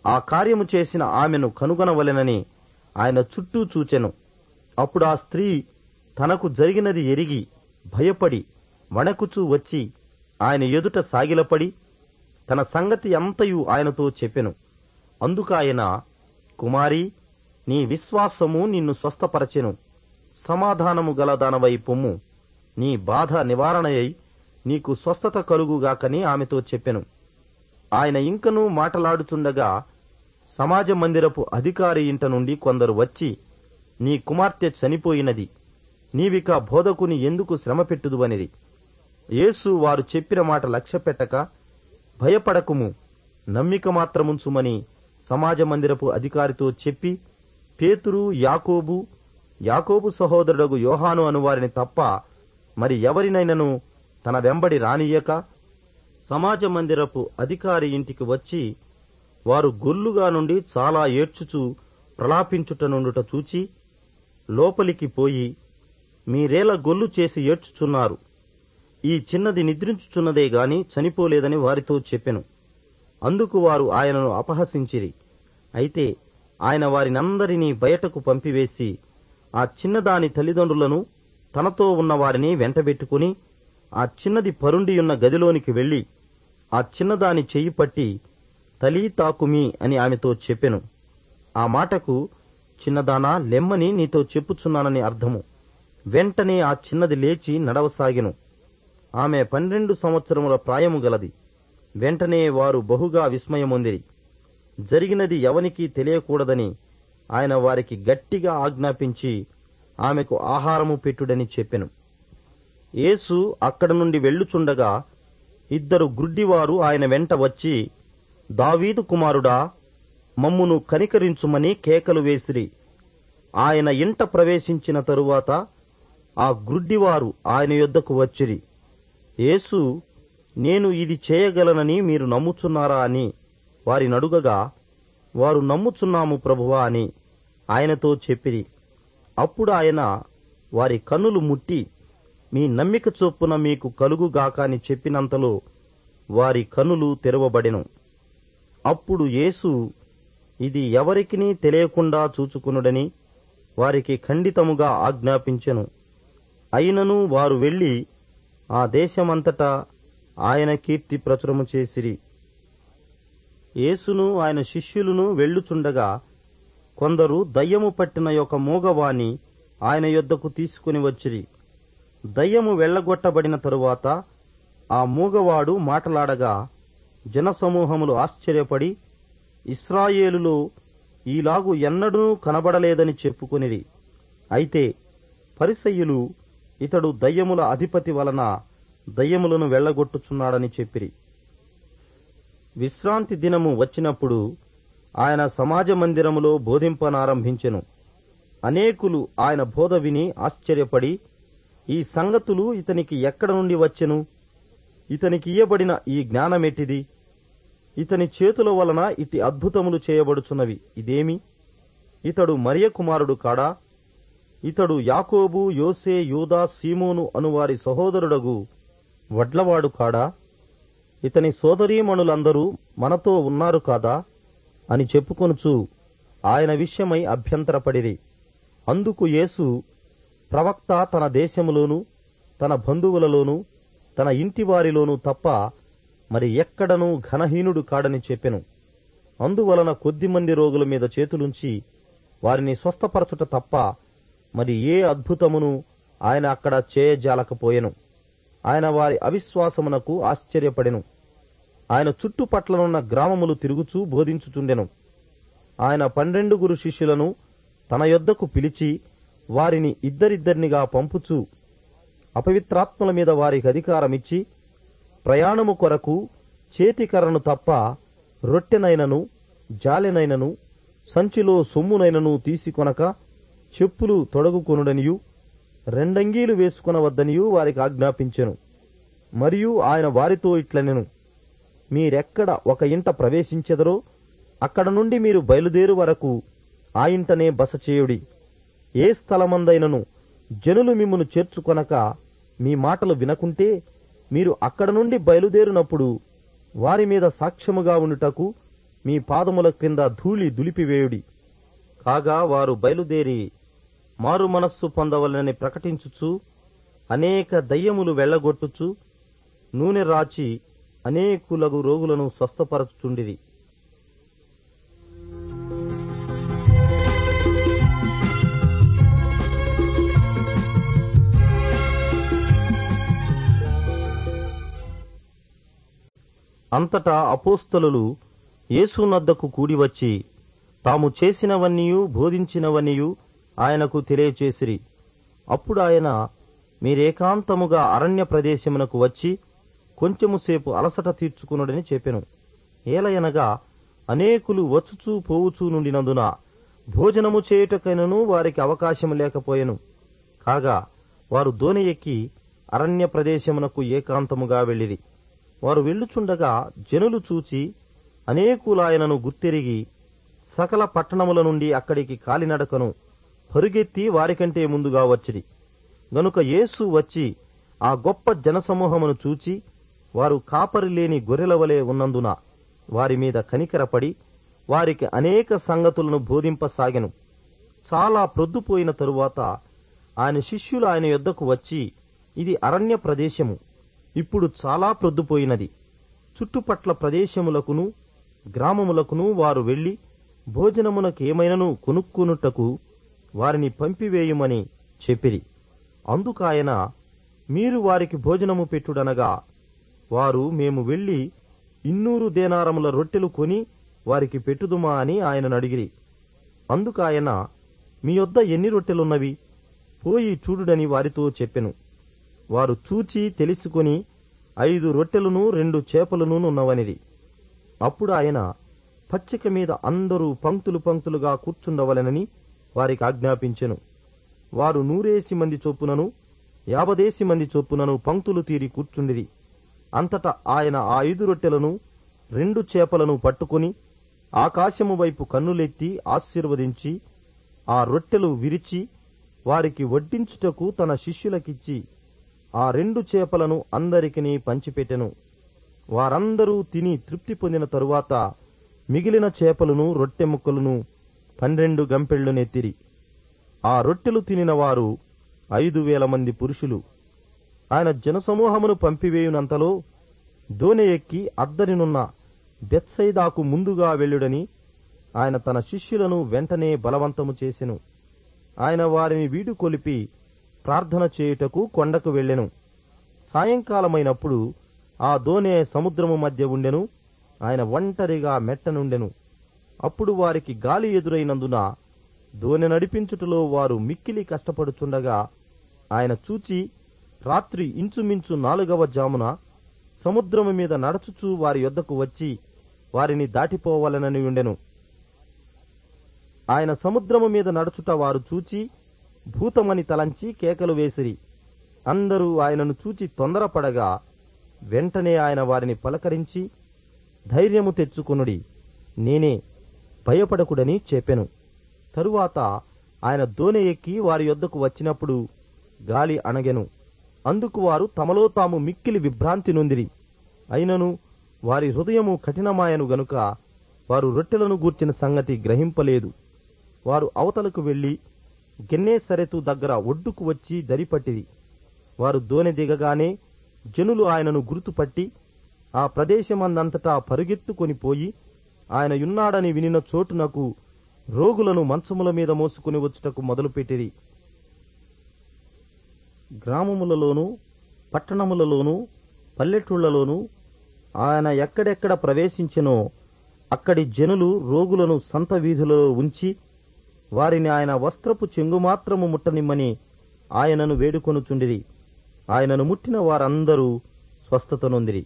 ఆ కార్యము చేసిన ఆమెను కనుగొనవలెనని ఆయన చుట్టూ చూచెను అప్పుడు ఆ స్త్రీ తనకు జరిగినది ఎరిగి భయపడి వణకుచూ వచ్చి ఆయన ఎదుట సాగిలపడి తన సంగతి అంతయు ఆయనతో చెప్పెను అందుకాయన కుమారి నీ విశ్వాసము నిన్ను స్వస్థపరచెను సమాధానము గల దానవై పొమ్ము నీ బాధ నివారణయై నీకు స్వస్థత కలుగుగాకని ఆమెతో చెప్పెను ఆయన ఇంకనూ మాటలాడుచుండగా సమాజ మందిరపు అధికారి ఇంట నుండి కొందరు వచ్చి నీ కుమార్తె చనిపోయినది నీవిక బోధకుని ఎందుకు శ్రమ పెట్టుదువనిది యేసు వారు చెప్పిన మాట లక్ష్యపెట్టక భయపడకుము నమ్మిక మాత్రముంచుమని సమాజ మందిరపు అధికారితో చెప్పి పేతురు యాకోబు యాకోబు సహోదరుడగు యోహాను అనువారిని తప్ప మరి ఎవరినైనను తన వెంబడి రానియ్యక సమాజ మందిరపు అధికారి ఇంటికి వచ్చి వారు గొల్లుగా నుండి చాలా ఏడ్చుచూ ప్రలాపించుట నుండుట చూచి లోపలికి పోయి మీరేల గొల్లు చేసి ఏడ్చుచున్నారు ఈ చిన్నది నిద్రించుచున్నదే గాని చనిపోలేదని వారితో చెప్పెను అందుకు వారు ఆయనను అపహసించిరి అయితే ఆయన వారినందరినీ బయటకు పంపివేసి ఆ చిన్నదాని తల్లిదండ్రులను తనతో ఉన్న వారిని వెంటబెట్టుకుని ఆ చిన్నది పరుండియున్న గదిలోనికి వెళ్లి ఆ చిన్నదాని చెయ్యి పట్టి తలీ తాకుమి అని ఆమెతో చెప్పెను ఆ మాటకు చిన్నదానా లెమ్మని నీతో చెప్పుచున్నానని అర్థము వెంటనే ఆ చిన్నది లేచి నడవసాగెను ఆమె పన్నెండు సంవత్సరముల ప్రాయము గలది వెంటనే వారు బహుగా విస్మయమొందిరి జరిగినది ఎవనికీ తెలియకూడదని ఆయన వారికి గట్టిగా ఆజ్ఞాపించి ఆమెకు ఆహారము పెట్టుడని చెప్పెను యేసు అక్కడ నుండి వెళ్ళుచుండగా ఇద్దరు గ్రుడ్డివారు ఆయన వెంట వచ్చి దావీదు కుమారుడా మమ్మును కనికరించుమని కేకలు వేసిరి ఆయన ఇంట ప్రవేశించిన తరువాత ఆ గ్రుడ్డివారు ఆయన యొద్దకు వచ్చిరి యేసు నేను ఇది చేయగలనని మీరు నమ్ముచున్నారా అని వారి నడుగగా వారు నమ్ముచున్నాము ప్రభువా అని ఆయనతో చెప్పిరి అప్పుడు ఆయన వారి కన్నులు ముట్టి మీ నమ్మిక చొప్పున మీకు కలుగుగాక అని చెప్పినంతలో వారి కన్నులు తెరవబడెను అప్పుడు యేసు ఇది ఎవరికినీ తెలియకుండా చూచుకునుడని వారికి ఖండితముగా ఆజ్ఞాపించెను అయినను వారు వెళ్లి ఆ దేశమంతటా ఆయన కీర్తి ప్రచురము చేసిరి యేసును ఆయన శిష్యులను వెళ్ళుచుండగా కొందరు దయ్యము పట్టిన యొక్క మూగవాణి ఆయన యొద్దకు తీసుకుని వచ్చిరి దయ్యము వెళ్లగొట్టబడిన తరువాత ఆ మూగవాడు మాటలాడగా జనసమూహములు ఆశ్చర్యపడి ఇస్రాయేలులో ఈలాగు ఎన్నడూ కనబడలేదని చెప్పుకొనిరి అయితే పరిసయ్యులు ఇతడు దయ్యముల అధిపతి వలన దయ్యములను వెళ్లగొట్టుచున్నాడని చెప్పిరి విశ్రాంతి దినము వచ్చినప్పుడు ఆయన సమాజ మందిరములో బోధింపనారంభించెను అనేకులు ఆయన బోధ విని ఆశ్చర్యపడి ఈ సంగతులు ఇతనికి ఎక్కడ నుండి వచ్చెను ఇతనికి ఇయ్యబడిన ఈ జ్ఞానమెట్టిది ఇతని చేతుల వలన ఇటి అద్భుతములు చేయబడుచున్నవి ఇదేమి ఇతడు మరియ కుమారుడు కాడా ఇతడు యాకోబు యోసే యూదా సీమోను అనువారి సహోదరుడగు వడ్లవాడు కాడా ఇతని సోదరీమణులందరూ మనతో ఉన్నారు కాదా అని చెప్పుకొనుచు ఆయన విషయమై అభ్యంతరపడిరి అందుకు యేసు ప్రవక్త తన దేశములోను తన బంధువులలోను తన ఇంటివారిలోనూ తప్ప మరి ఎక్కడనూ ఘనహీనుడు కాడని చెప్పెను అందువలన కొద్దిమంది రోగుల మీద చేతులుంచి వారిని స్వస్థపరచుట తప్ప మరి ఏ అద్భుతమును ఆయన అక్కడ చేయజాలకపోయెను ఆయన వారి అవిశ్వాసమునకు ఆశ్చర్యపడెను ఆయన చుట్టుపట్లనున్న గ్రామములు తిరుగుచూ బోధించుచుండెను ఆయన పన్నెండుగురు శిష్యులను తన యొద్దకు పిలిచి వారిని ఇద్దరిద్దరినిగా పంపుచూ అపవిత్రాత్మల మీద వారికి అధికారమిచ్చి ప్రయాణము కొరకు చేతికర్రను తప్ప రొట్టెనైనను జాలెనైనను సంచిలో సొమ్మునైనను తీసుకొనక చెప్పులు తొడగుకొనుడనియు రెండంగీలు వేసుకొనవద్దనియూ వారికి ఆజ్ఞాపించెను మరియు ఆయన వారితో ఇట్లనెను మీరెక్కడ ఒక ఇంట ప్రవేశించెదరో అక్కడ నుండి మీరు బయలుదేరు వరకు ఆ ఇంటనే బస చేయుడి ఏ స్థలమందైనను జనులు మిమ్మును చేర్చుకొనక మీ మాటలు వినకుంటే మీరు అక్కడ నుండి బయలుదేరినప్పుడు వారి మీద సాక్ష్యముగా ఉండుటకు మీ పాదముల క్రింద ధూళి దులిపివేయుడి కాగా వారు బయలుదేరి మారు మనస్సు పొందవలనని ప్రకటించుచు అనేక దయ్యములు వెళ్లగొట్టుచు నూనె రాచి అనేకులగు రోగులను స్వస్థపరచుచుండిరి అంతటా అపోస్తలులు యేసునద్దకు కూడివచ్చి తాము చేసినవన్నీయు బోధించినవన్నీయు ఆయనకు తెలియచేసిరి అప్పుడు ఆయన మీరేకాంతముగా అరణ్య ప్రదేశమునకు వచ్చి కొంచెము సేపు అలసట తీర్చుకునుడని చెప్పెను ఏలయనగా అనేకులు వచ్చుచూ పోవుచూ నుండినందున భోజనము చేయుటకైనను వారికి అవకాశం లేకపోయెను కాగా వారు దోణి ఎక్కి అరణ్య ప్రదేశమునకు ఏకాంతముగా వెళ్ళిరి వారు వెళ్ళుచుండగా జనులు చూచి అనేకులాయనను గుర్తెరిగి సకల పట్టణముల నుండి అక్కడికి కాలినడకను పరుగెత్తి వారికంటే ముందుగా వచ్చిరి గనుక యేసు వచ్చి ఆ గొప్ప జనసమూహమును చూచి వారు కాపరి లేని గొర్రెల వలె ఉన్నందున వారి మీద కనికరపడి వారికి అనేక సంగతులను బోధింపసాగెను చాలా ప్రొద్దుపోయిన తరువాత ఆయన శిష్యులు ఆయన యొద్దకు వచ్చి ఇది అరణ్య ప్రదేశము ఇప్పుడు చాలా ప్రొద్దుపోయినది చుట్టుపట్ల ప్రదేశములకును గ్రామములకును వారు వెళ్లి భోజనమునకేమైనను కొనుక్కునుటకు వారిని పంపివేయుమని చెప్పిరి అందుకాయన మీరు వారికి భోజనము పెట్టుడనగా వారు మేము వెళ్లి ఇన్నూరు దేనారముల రొట్టెలు కొని వారికి పెట్టుదుమా అని ఆయనను అడిగిరి అందుకాయన మీ యొద్ద ఎన్ని రొట్టెలున్నవి పోయి చూడుడని వారితో చెప్పెను వారు చూచి తెలుసుకొని ఐదు రొట్టెలను రెండు చేపలను ఉన్నవనిది అప్పుడు ఆయన పచ్చిక మీద అందరూ పంక్తులు పంక్తులుగా కూర్చుండవలెనని వారికి ఆజ్ఞాపించెను వారు నూరేసి మంది చొప్పునను యాభదేసి మంది చొప్పునను పంక్తులు తీరి కూర్చుండిరి అంతటా ఆయన ఆ ఐదు రొట్టెలను రెండు చేపలను పట్టుకుని ఆకాశము వైపు కన్నులెత్తి ఆశీర్వదించి ఆ రొట్టెలు విరిచి వారికి వడ్డించుటకు తన శిష్యులకిచ్చి ఆ రెండు చేపలను అందరికిని పంచిపెట్టెను వారందరూ తిని తృప్తి పొందిన తరువాత మిగిలిన చేపలను రొట్టె ముక్కలను పన్నెండు గంపెళ్లు నెత్తిరి ఆ రొట్టెలు తినిన వారు ఐదు వేల మంది పురుషులు ఆయన జనసమూహమును పంపివేయునంతలో దోనె ఎక్కి అద్దరినున్న బెత్సైదాకు ముందుగా వెళ్ళుడని ఆయన తన శిష్యులను వెంటనే బలవంతము చేసెను ఆయన వారిని వీడుకొలిపి ప్రార్థన చేయుటకు కొండకు వెళ్ళెను సాయంకాలమైనప్పుడు ఆ దోనె సముద్రము మధ్య ఉండెను ఆయన ఒంటరిగా మెట్టనుండెను అప్పుడు వారికి గాలి ఎదురైనందున దోనె నడిపించుటలో వారు మిక్కిలి కష్టపడుచుండగా ఆయన చూచి రాత్రి ఇంచుమించు నాలుగవ జామున సముద్రము మీద నడుచుచూ వారి యొద్దకు వచ్చి వారిని దాటిపోవాలనని ఉండెను ఆయన సముద్రము మీద నడుచుట వారు చూచి భూతమని తలంచి కేకలు వేసిరి అందరూ ఆయనను చూచి తొందరపడగా వెంటనే ఆయన వారిని పలకరించి ధైర్యము తెచ్చుకొనుడి నేనే భయపడకుడని చెప్పెను తరువాత ఆయన దోనె ఎక్కి వారి యొద్దకు వచ్చినప్పుడు గాలి అణగెను అందుకు వారు తమలో తాము మిక్కిలి విభ్రాంతి నొందిరి అయినను వారి హృదయము కఠినమాయను గనుక వారు రొట్టెలను గూర్చిన సంగతి గ్రహింపలేదు వారు అవతలకు వెళ్లి గెన్నేసరెతు దగ్గర ఒడ్డుకు వచ్చి దరిపట్టిరి వారు దోనె దిగగానే జనులు ఆయనను గుర్తుపట్టి ఆ ప్రదేశమందంతటా పరుగెత్తుకొని పోయి ఆయన యున్నాడని వినిన చోటునకు రోగులను మంచముల మీద మోసుకుని వచ్చుటకు మొదలుపెట్టిరి గ్రామములలోనూ పట్టణములలోనూ పల్లెటూళ్లలోనూ ఆయన ఎక్కడెక్కడ ప్రవేశించెనో అక్కడి జనులు రోగులను సంత వీధులలో ఉంచి వారిని ఆయన వస్త్రపు చెంగు మాత్రము ముట్టనిమ్మని ఆయనను వేడుకొనుచుండిరి ఆయనను ముట్టిన వారందరూ స్వస్థత నొందిరి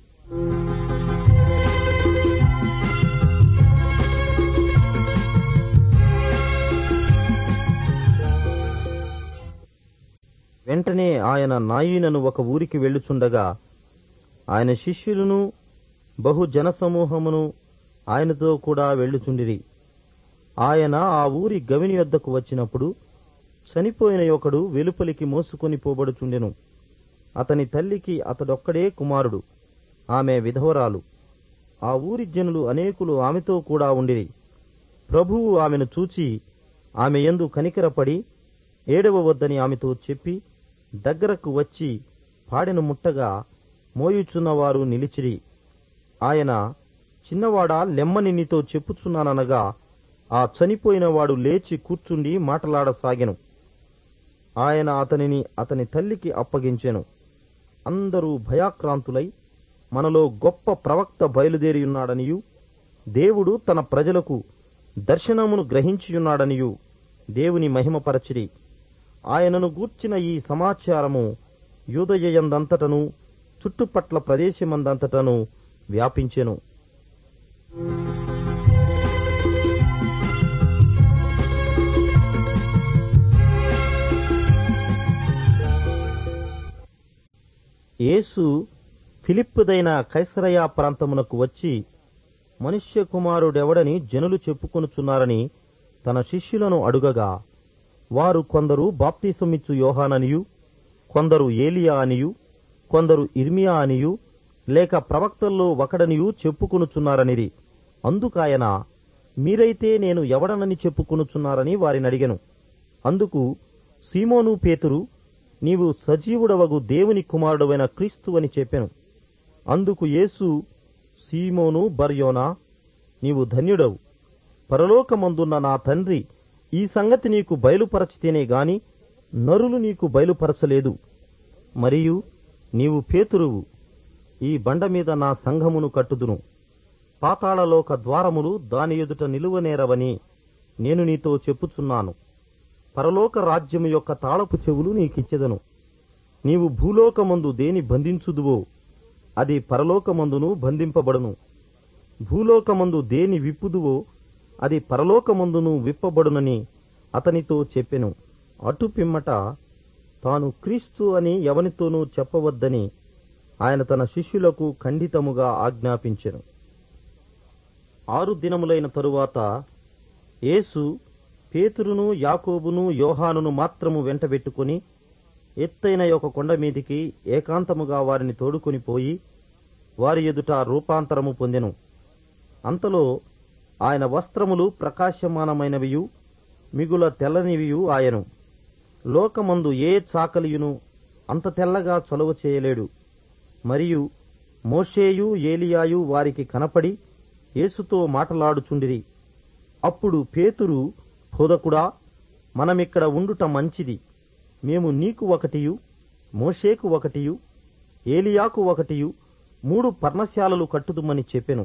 వెంటనే ఆయన నాయీనను ఒక ఊరికి వెళ్ళుచుండగా ఆయన శిష్యులను బహు జనసమూహమును ఆయనతో కూడా వెళ్ళుచుండిరి ఆయన ఆ ఊరి గవిని యొద్దకు వచ్చినప్పుడు చనిపోయిన ఒకడు వెలుపలికి మోసుకొని పోబడుచుండెను అతని తల్లికి అతడొక్కడే కుమారుడు ఆమె విధవరాలు ఆ ఊరి జనులు అనేకులు ఆమెతో కూడా ఉండిరి ప్రభువు ఆమెను చూచి ఆమె యందు కనికరపడి ఏడవ వద్దని ఆమెతో చెప్పి దగ్గరకు వచ్చి పాడెను ముట్టగా మోయుచున్నవారు నిలిచిరి ఆయన చిన్నవాడా లెమ్మని నీతో చెప్పుచున్నాననగా ఆ చనిపోయినవాడు లేచి కూర్చుండి మాటలాడసాగెను ఆయన అతనిని అతని తల్లికి అప్పగించెను అందరూ భయాక్రాంతులై మనలో గొప్ప ప్రవక్త బయలుదేరియున్నాడనియు దేవుడు తన ప్రజలకు దర్శనమును గ్రహించియున్నాడనియు దేవుని మహిమపరచిరి ఆయనను గూర్చిన ఈ సమాచారము యూదయయందంతటను చుట్టుపట్ల ప్రదేశమందంతటను వ్యాపించెను యేసు ఫిలిప్పుదైన కైసరయా ప్రాంతమునకు వచ్చి మనుష్య కుమారుడెవడని జనులు చెప్పుకొనుచున్నారని తన శిష్యులను అడుగగా వారు కొందరు బాప్తీసమిచ్చు యోహాననియు కొందరు ఏలియా అనియు కొందరు ఇర్మియా అనియు లేక ప్రవక్తల్లో ఒకడనియు చెప్పుకొనుచున్నారనిరి అందుకాయన మీరైతే నేను ఎవడనని చెప్పుకొనుచున్నారని వారిని అడిగెను అందుకు సీమోను పేతురు నీవు సజీవుడవగు దేవుని కుమారుడవైన క్రీస్తు అని చెప్పెను అందుకు యేసు సీమోను బర్యోనా నీవు ధన్యుడవు పరలోకమందున్న నా తండ్రి ఈ సంగతి నీకు బయలుపరచితేనే గాని నరులు నీకు బయలుపరచలేదు మరియు నీవు పేతురువు ఈ బండ మీద నా సంఘమును కట్టుదును పాతాళలోక ద్వారములు దాని ఎదుట నిలువనేరవని నేను నీతో చెప్పుచున్నాను పరలోక రాజ్యము యొక్క తాళపు చెవులు నీకిచ్చెదను నీవు భూలోకమందు దేని బంధించుదువో అది పరలోకమందును బంధింపబడును భూలోకమందు దేని విప్పుదువో అది పరలోకమందును విప్పబడునని అతనితో చెప్పెను అటు పిమ్మట తాను క్రీస్తు అని ఎవనితోనూ చెప్పవద్దని ఆయన తన శిష్యులకు ఖండితముగా ఆజ్ఞాపించెను ఆరు దినములైన తరువాత యేసు పేతురును యాకోబును యోహానును మాత్రము వెంటబెట్టుకుని ఎత్తైన ఒక కొండ మీదికి ఏకాంతముగా వారిని తోడుకొని పోయి వారి ఎదుట రూపాంతరము పొందెను అంతలో ఆయన వస్త్రములు ప్రకాశమానమైనవియు మిగుల తెల్లనివియు ఆయను లోకమందు ఏ చాకలియును అంత తెల్లగా చలువ చేయలేడు మరియు మోషేయు ఏలియాయు వారికి కనపడి యేసుతో మాటలాడుచుండిరి అప్పుడు పేతురు బోధకుడా మనమిక్కడ ఉండుట మంచిది మేము నీకు ఒకటియు మోషేకు ఒకటియు ఏలియాకు ఒకటియు మూడు పర్ణశాలలు కట్టుదుమని చెప్పెను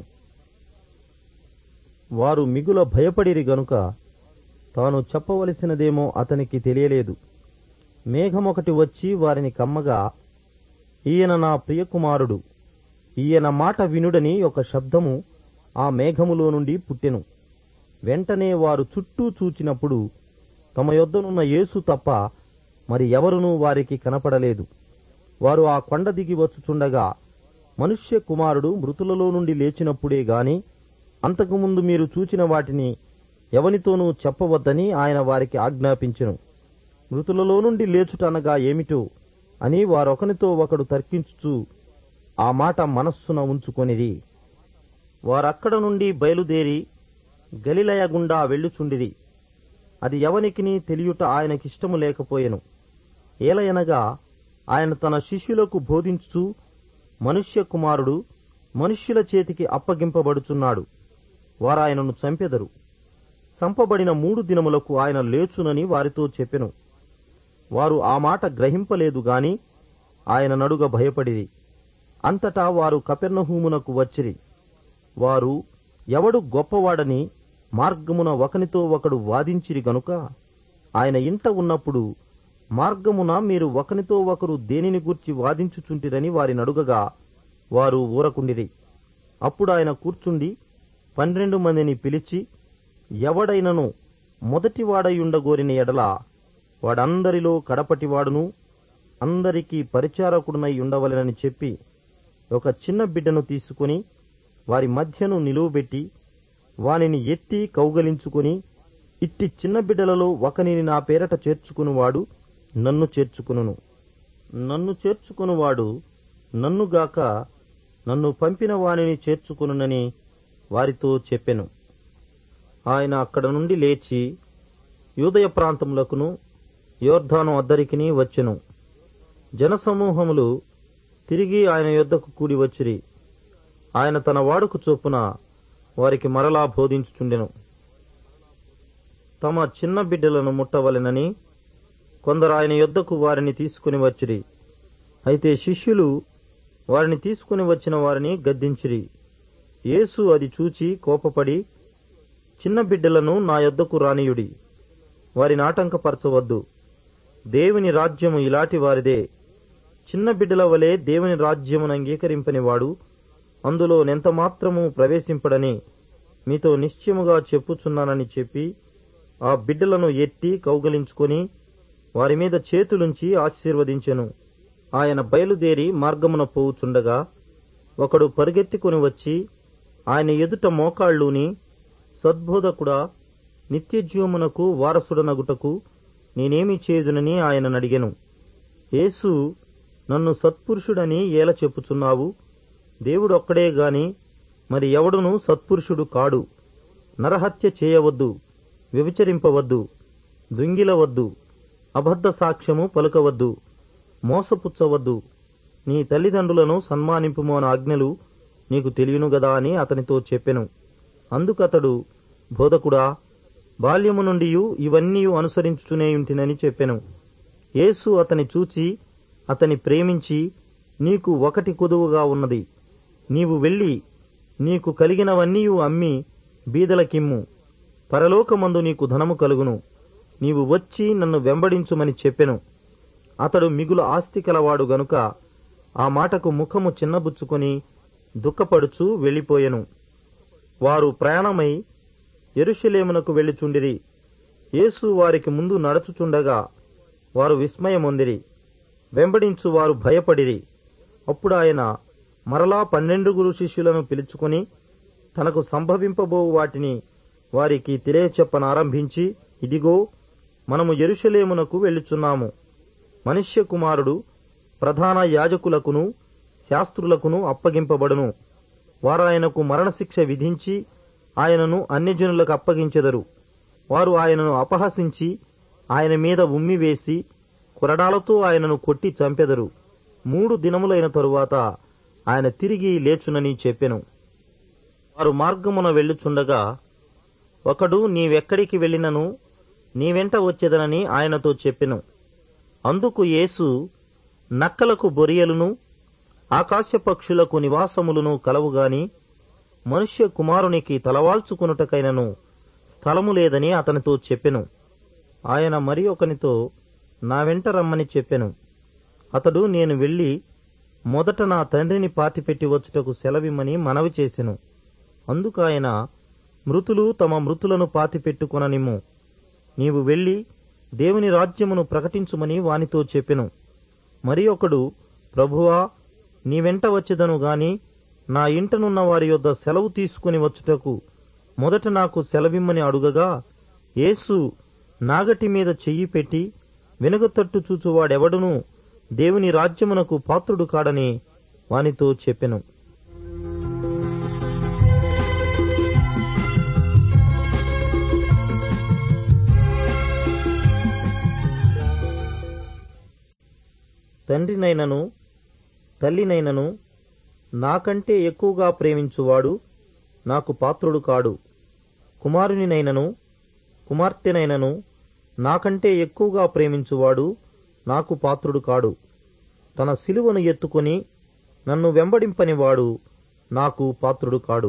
వారు మిగుల భయపడిరి గనుక తాను చెప్పవలసినదేమో అతనికి తెలియలేదు మేఘమొకటి వచ్చి వారిని కమ్మగా ఈయన నా ప్రియకుమారుడు ఈయన మాట వినుడని ఒక శబ్దము ఆ మేఘములో నుండి పుట్టెను వెంటనే వారు చుట్టూ చూచినప్పుడు తమ యొద్దనున్న యేసు తప్ప మరి ఎవరునూ వారికి కనపడలేదు వారు ఆ కొండ దిగి వచ్చుచుండగా మనుష్య కుమారుడు మృతులలో నుండి లేచినప్పుడే గాని అంతకుముందు మీరు చూచిన వాటిని ఎవనితోనూ చెప్పవద్దని ఆయన వారికి ఆజ్ఞాపించెను మృతులలో నుండి లేచుట అనగా ఏమిటో అని వారొకనితో ఒకడు తర్కించుచు ఆ మాట మనస్సున ఉంచుకొనిది వారక్కడ నుండి బయలుదేరి గలిలయ గుండా వెళ్ళుచుండిరి అది ఎవనికిని తెలియుట ఆయనకిష్టము లేకపోయెను ఏలయనగా ఆయన తన శిష్యులకు బోధించుచు మనుష్య కుమారుడు మనుష్యుల చేతికి అప్పగింపబడుచున్నాడు వారాయనను చంపెదరు చంపబడిన మూడు దినములకు ఆయన లేచునని వారితో చెప్పెను వారు ఆ మాట గ్రహింపలేదు గాని ఆయన నడుగ భయపడిరి అంతటా వారు కపెర్నహూమునకు వచ్చిరి వారు ఎవడు గొప్పవాడని మార్గమున ఒకనితో ఒకడు వాదించిరి గనుక ఆయన ఇంట ఉన్నప్పుడు మార్గమున మీరు ఒకనితో ఒకరు దేనిని గూర్చి వాదించుచుంటిరని వారి నడుగగా వారు ఊరకుండిరి అప్పుడు ఆయన కూర్చుండి పన్నెండు మందిని పిలిచి ఎవడైనను మొదటివాడయుండగోరిన ఎడల వాడందరిలో కడపటివాడును అందరికీ పరిచారకుడునై ఉండవలెనని చెప్పి ఒక చిన్న బిడ్డను తీసుకుని వారి మధ్యను నిలువబెట్టి వానిని ఎత్తి కౌగలించుకుని ఇట్టి చిన్న బిడ్డలలో ఒకనిని నా పేరట చేర్చుకునివాడు నన్ను చేర్చుకును నన్ను చేర్చుకునివాడు నన్నుగాక నన్ను పంపిన వానిని చేర్చుకునునని వారితో చెప్పెను ఆయన అక్కడ నుండి లేచి యూదయ ప్రాంతములకును యోర్ధాను అద్దరికిని వచ్చెను జనసమూహములు తిరిగి ఆయన యొద్దకు కూడి వచ్చిరి ఆయన తన వాడుకు చొప్పున వారికి మరలా బోధించుచుండెను తమ చిన్న బిడ్డలను ముట్టవలెనని కొందరు ఆయన యొద్దకు వారిని తీసుకుని వచ్చిరి అయితే శిష్యులు వారిని తీసుకుని వచ్చిన వారిని గద్దించిరి యేసు అది చూచి కోపపడి చిన్న బిడ్డలను నా యొద్దకు రానియుడి వారిని ఆటంకపరచవద్దు దేవుని రాజ్యము ఇలాంటి వారిదే చిన్న బిడ్డల వలె దేవుని రాజ్యమును అంగీకరింపని వాడు అందులో నెంత మాత్రము ప్రవేశింపడని మీతో నిశ్చయముగా చెప్పుచున్నానని చెప్పి ఆ బిడ్డలను ఎత్తి కౌగలించుకొని వారి మీద చేతులుంచి ఆశీర్వదించెను ఆయన బయలుదేరి మార్గమున పోవుచుండగా ఒకడు పరిగెత్తుకుని వచ్చి ఆయన ఎదుట మోకాళ్ళూని సద్బోధకుడా నిత్యజీవమునకు వారసుడనగుటకు నేనేమి చేయుదునని ఆయన నడిగెను యేసు నన్ను సత్పురుషుడని ఏల చెప్పుచున్నావు దేవుడు ఒక్కడే గాని మరి ఎవడును సత్పురుషుడు కాడు నరహత్య చేయవద్దు వ్యభిచరింపవద్దు దుంగిలవద్దు అబద్ధ సాక్ష్యము పలుకవద్దు మోసపుచ్చవద్దు నీ తల్లిదండ్రులను సన్మానింపుము అను ఆజ్ఞలు నీకు తెలియను గదా అని అతనితో చెప్పెను అందుకతడు బోధకుడా బాల్యము నుండి ఇవన్నీ అనుసరించుతూనే ఉంటినని చెప్పెను యేసు అతని చూచి అతని ప్రేమించి నీకు ఒకటి కొదువుగా ఉన్నది నీవు వెళ్ళి నీకు కలిగినవన్నీ అమ్మి బీదలకిమ్ము పరలోకమందు నీకు ధనము కలుగును నీవు వచ్చి నన్ను వెంబడించుమని చెప్పెను అతడు మిగులు ఆస్తి కలవాడు గనుక ఆ మాటకు ముఖము చిన్నబుచ్చుకొని దుఃఖపడుచు వెళ్ళిపోయెను వారు ప్రయాణమై ఎరుషలేమునకు వెళ్ళిచుండిరి యేసు వారికి ముందు నడుచుచుండగా వారు విస్మయమొందిరి వెంబడించు వారు భయపడిరి అప్పుడు ఆయన మరలా పన్నెండుగురు శిష్యులను పిలుచుకొని తనకు సంభవింపబో వాటిని వారికి తెలియచెప్పనారంభించి ఇదిగో మనము ఎరుషలేమునకు వెళ్ళుచున్నాము మనుష్య కుమారుడు ప్రధాన యాజకులకును శాస్త్రులకును అప్పగింపబడును వారు ఆయనకు మరణశిక్ష విధించి ఆయనను అన్యజనులకు అప్పగించెదరు వారు ఆయనను అపహసించి ఆయన మీద ఉమ్మివేసి కొరడాలతో ఆయనను కొట్టి చంపెదరు మూడు దినములైన తరువాత ఆయన తిరిగి లేచునని చెప్పెను వారు మార్గమున వెళ్ళుచుండగా ఒకడు నీవెక్కడికి వెళ్ళినను నీ వెంట వచ్చేదనని ఆయనతో చెప్పెను అందుకు యేసు నక్కలకు బొరియలును ఆకాశ పక్షులకు నివాసములను కలవుగాని మనుష్య కుమారునికి తలవాల్చుకునుటకైనను స్థలము లేదని అతనితో చెప్పెను ఆయన మరి ఒకనితో నా వెంట రమ్మని చెప్పెను అతడు నేను వెళ్ళి మొదట నా తండ్రిని పాతిపెట్టి వచ్చుటకు సెలవిమ్మని మనవి చేసెను అందుకాయన మృతులు తమ మృతులను పాతిపెట్టుకొననిమ్ము నీవు వెళ్ళి దేవుని రాజ్యమును ప్రకటించుమని వానితో చెప్పెను మరి ఒకడు ప్రభువా నీ వెంట వచ్చేదను గాని నా ఇంటనున్న వారి యొద్ద సెలవు తీసుకుని వచ్చుటకు మొదట నాకు సెలవిమ్మని అడుగగా యేసు నాగటి మీద చెయ్యి పెట్టి వెనుగతట్టు చూచువాడెవడునూ దేవుని రాజ్యమునకు పాత్రుడు కాడని వానితో చెప్పెను తండ్రినైనను తల్లినైనను నాకంటే ఎక్కువగా ప్రేమించువాడు నాకు పాత్రుడు కాడు కుమారునినైనను కుమార్తెనైనను నాకంటే ఎక్కువగా ప్రేమించువాడు నాకు పాత్రుడు కాడు తన సిలువను ఎత్తుకొని నన్ను వెంబడింపనివాడు నాకు పాత్రుడు కాడు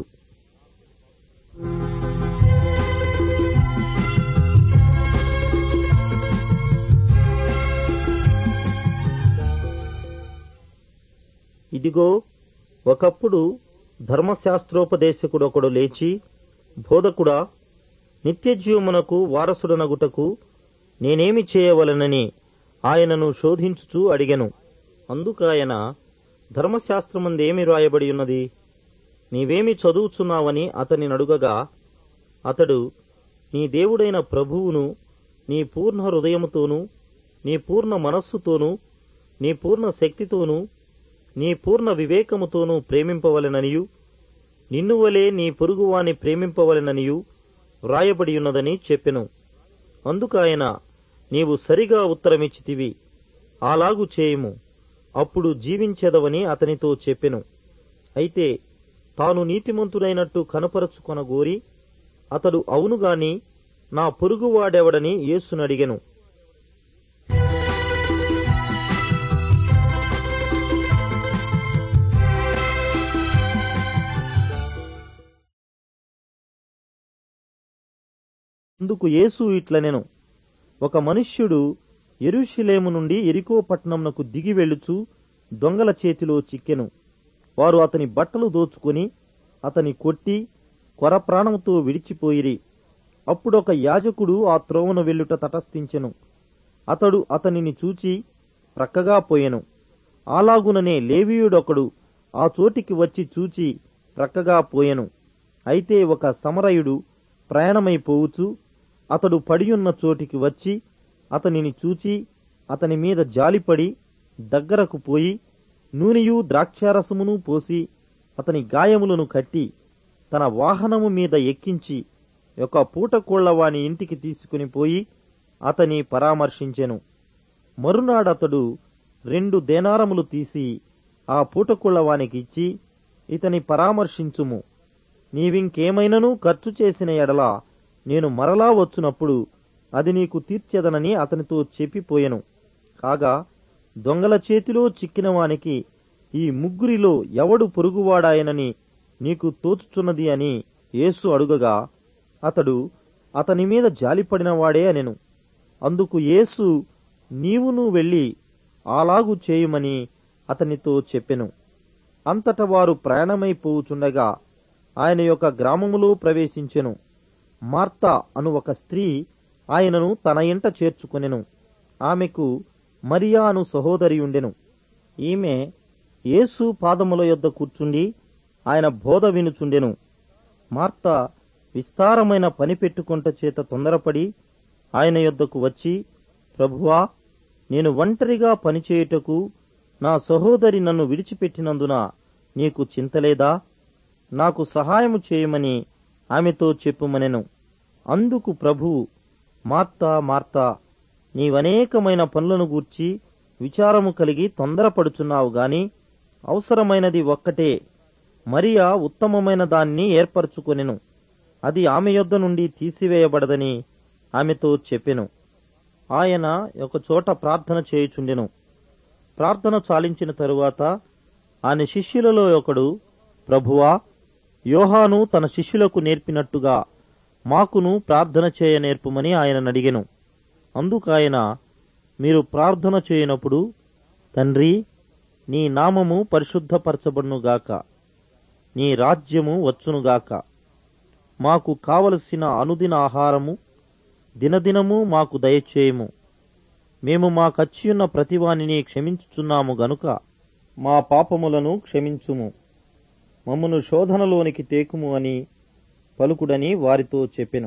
ఇదిగో ఒకప్పుడు ధర్మశాస్త్రోపదేశకుడొకడు లేచి బోధకుడా నిత్యజీవమునకు వారసుడనగుటకు నేనేమి చేయవలనని ఆయనను శోధించుచూ అడిగెను అందుకాయన ధర్మశాస్త్రమందేమి రాయబడి ఉన్నది నీవేమి చదువుచున్నావని అతని నడుగగా అతడు నీ దేవుడైన ప్రభువును నీ పూర్ణ హృదయముతోనూ నీ పూర్ణ మనస్సుతోనూ నీ పూర్ణ శక్తితోనూ నీ పూర్ణ వివేకముతోనూ ప్రేమింపవలెననియు నిన్ను వలె నీ పొరుగువాని ప్రేమింపవలెననియు వ్రాయబడియున్నదని చెప్పెను అందుకాయన నీవు సరిగా ఉత్తరమిచ్చితివి అలాగు చేయుము అప్పుడు జీవించెదవని అతనితో చెప్పెను అయితే తాను నీతిమంతుడైనట్టు కనపరచుకొనగోరి అతడు అవునుగాని నా పొరుగువాడెవడని యేసునడిగెను అందుకు యేసు ఇట్లనెను ఒక మనుష్యుడు ఎరుషలేము నుండి ఎరికో పట్టణంనకు దిగి వెళ్ళుచు దొంగల చేతిలో చిక్కెను వారు అతని బట్టలు దోచుకొని అతని కొట్టి కొర ప్రాణంతో విడిచిపోయిరి అప్పుడొక యాజకుడు ఆ త్రోవను వెళ్ళుట తటస్థించెను అతడు అతనిని చూచి ప్రక్కగా పోయెను అలాగుననే లేవీయుడొకడు ఆ చోటికి వచ్చి చూచి ప్రక్కగా పోయెను అయితే ఒక సమరయుడు ప్రయాణమైపోవుచు అతడు పడియున్న చోటికి వచ్చి అతనిని చూచి అతని మీద జాలిపడి దగ్గరకు పోయి నూనెయు ద్రాక్షారసమును పోసి అతని గాయములను కట్టి తన వాహనము మీద ఎక్కించి ఒక పూటకోళ్ల వాని ఇంటికి తీసుకుని పోయి అతని పరామర్శించెను మరునాడతడు రెండు దేనారములు తీసి ఆ పూటకోళ్ల వానికి ఇచ్చి ఇతని పరామర్శించుము నీవింకేమైనను ఖర్చు చేసిన ఎడల నేను మరలా వచ్చునప్పుడు అది నీకు తీర్చెదనని అతనితో చెప్పిపోయెను కాగా దొంగల చేతిలో చిక్కిన వానికి ఈ ముగ్గురిలో ఎవడు పొరుగువాడాయనని నీకు తోచుచున్నది అని యేసు అడుగగా అతడు అతని మీద జాలిపడినవాడే అనెను అందుకు యేసు నీవును వెళ్ళి అలాగు చేయుమని అతనితో చెప్పెను అంతట వారు ప్రయాణమైపోవుచుండగా ఆయన యొక్క గ్రామములో ప్రవేశించెను మార్తా అను ఒక స్త్రీ ఆయనను తన ఇంట చేర్చుకొనెను ఆమెకు మరియా అను సహోదరి ఉండెను ఈమె యేసు పాదముల యొద్ద కూర్చుండి ఆయన బోధ వినుచుండెను మార్తా విస్తారమైన పని పెట్టుకొంట చేత తొందరపడి ఆయన యొద్దకు వచ్చి ప్రభువా నేను ఒంటరిగా పనిచేయుటకు నా సహోదరి నన్ను విడిచిపెట్టినందున నీకు చింతలేదా నాకు సహాయము చేయమని ఆమెతో చెప్పుమనెను అందుకు ప్రభువు మార్తా మార్తా నీవనేకమైన పనులను గూర్చి విచారము కలిగి తొందరపడుచున్నావు గాని అవసరమైనది ఒక్కటే మరియా ఉత్తమమైన దాన్ని ఏర్పరచుకొనెను అది ఆమె యొద్ద నుండి తీసివేయబడదని ఆమెతో చెప్పెను ఆయన ఒక చోట ప్రార్థన చేయుచుండెను ప్రార్థన చాలించిన తరువాత ఆయన శిష్యులలో ఒకడు ప్రభువా యోహాను తన శిష్యులకు నేర్పినట్టుగా మాకును ప్రార్థన చేయ నేర్పుమని ఆయన అడిగెను అందుకాయన మీరు ప్రార్థన చేయనప్పుడు తండ్రి నీ నామము పరిశుద్ధపరచబడునుగాక నీ రాజ్యము వచ్చునుగాక మాకు కావలసిన అనుదిన ఆహారము దినదినము మాకు దయచేయము మేము మాకచ్చియున్న ప్రతివానిని క్షమించుచున్నాము గనుక మా పాపములను క్షమించుము మమ్మను శోధనలోనికి తేకుము అని పలుకుడని వారితో చెప్పెను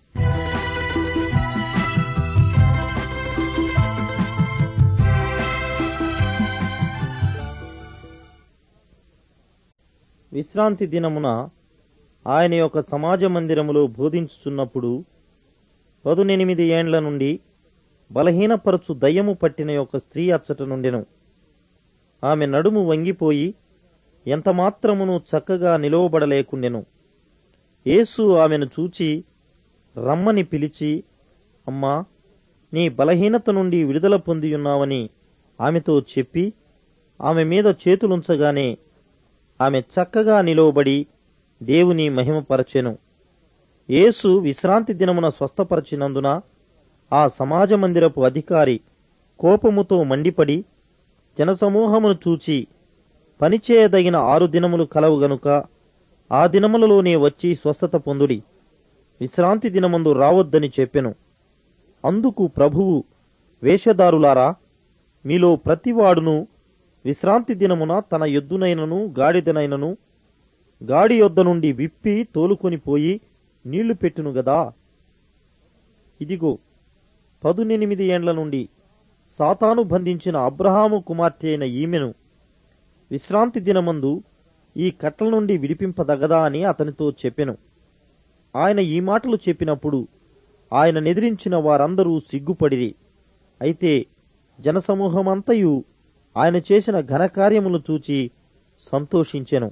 విశ్రాంతి దినమున ఆయన యొక్క సమాజ మందిరములో బోధించుచున్నప్పుడు పదునెనిమిది ఏండ్ల నుండి బలహీనపరచు దయ్యము పట్టిన యొక్క స్త్రీ అచ్చట నుండెను ఆమె నడుము వంగిపోయి ఎంతమాత్రమును చక్కగా నిలువబడలేకుండెను యేసు ఆమెను చూచి రమ్మని పిలిచి అమ్మా నీ బలహీనత నుండి విడుదల పొందియున్నావని ఆమెతో చెప్పి ఆమె మీద చేతులుంచగానే ఆమె చక్కగా నిలువబడి దేవుని మహిమపరచెను యేసు విశ్రాంతి దినమున స్వస్థపరచినందున ఆ సమాజ మందిరపు అధికారి కోపముతో మండిపడి జనసమూహమును చూచి పనిచేయదగిన ఆరు దినములు కలవు గనుక ఆ దినములలోనే వచ్చి స్వస్థత పొందుడి విశ్రాంతి దినమందు రావద్దని చెప్పెను అందుకు ప్రభువు వేషధారులారా మీలో ప్రతివాడును విశ్రాంతి దినమున తన ఎద్దునైనను గాడిదనైనను గాడి యొద్ద నుండి విప్పి తోలుకొని పోయి నీళ్లు పెట్టును గదా ఇదిగో పదునెనిమిది ఏండ్ల నుండి సాతాను బంధించిన అబ్రహాము కుమార్తె అయిన ఈమెను విశ్రాంతి దినమందు ఈ కట్టల నుండి విడిపింపదగదా అని అతనితో చెప్పెను ఆయన ఈ మాటలు చెప్పినప్పుడు ఆయన నిద్రించిన వారందరూ సిగ్గుపడిరి అయితే జనసమూహమంతయు ఆయన చేసిన ఘనకార్యములు చూచి సంతోషించెను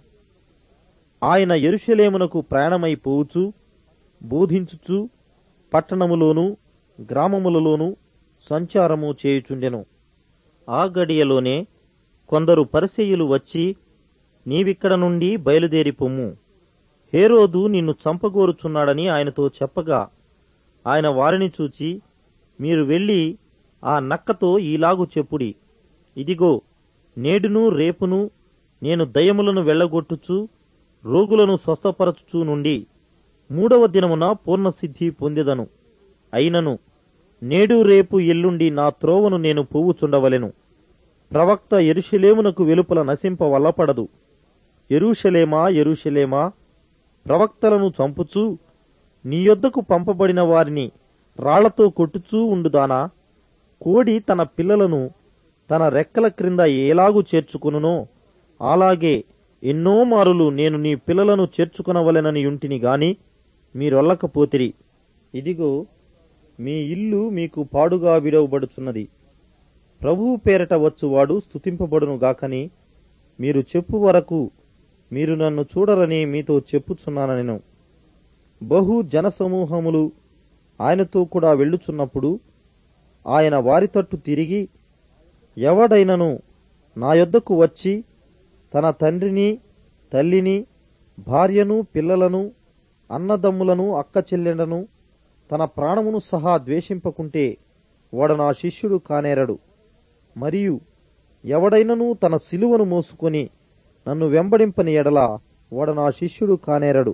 ఆయన ఎరుషలేమునకు ప్రయాణమైపోవచ్చు బోధించుచు పట్టణములోను గ్రామములలోను సంచారము చేయుచుండెను ఆ గడియలోనే కొందరు పరిసెయ్యులు వచ్చి నీవిక్కడ నుండి బయలుదేరి పొమ్ము హేరోదు నిన్ను చంపగోరుచున్నాడని ఆయనతో చెప్పగా ఆయన వారిని చూచి మీరు వెళ్ళి ఆ నక్కతో ఈలాగు చెప్పుడి ఇదిగో నేడును రేపును నేను దయములను వెళ్ళగొట్టుచు రోగులను స్వస్థపరచుచూ నుండి మూడవ దినమున పూర్ణసిద్ధి పొందెదను అయినను నేడు రేపు ఎల్లుండి నా త్రోవను నేను పోవుచుండవలెను ప్రవక్త ఎరుషలేమునకు వెలుపల నశింప వల్లపడదు ఎరుషలేమా ఎరుషలేమా ప్రవక్తలను చంపుచూ నీ యొద్దకు పంపబడిన వారిని రాళ్లతో కొట్టుచూ ఉండుదానా కోడి తన పిల్లలను తన రెక్కల క్రింద ఎలాగు చేర్చుకునునో అలాగే ఎన్నో మారులు నేను నీ పిల్లలను చేర్చుకునవలెనని యుంటిని గాని మీరొల్లకపోతిరి ఇదిగో మీ ఇల్లు మీకు పాడుగా విడవబడుచున్నది ప్రభువు పేరట వచ్చువాడు స్తుతింపబడును గాకని మీరు చెప్పు వరకు మీరు నన్ను చూడరని మీతో చెప్పుచున్నానెను బహు జనసమూహములు ఆయనతో కూడా వెళ్ళుచున్నప్పుడు ఆయన వారి తట్టు తిరిగి ఎవడైనను నా యొద్దకు వచ్చి తన తండ్రిని తల్లిని భార్యను పిల్లలను అన్నదమ్ములను అక్క చెల్లెండను తన ప్రాణమును సహా ద్వేషింపకుంటే వాడు నా శిష్యుడు కానేరడు మరియు ఎవడైనను తన సిలువను మోసుకొని నన్ను వెంబడింపని ఎడల వాడు నా శిష్యుడు కానేరడు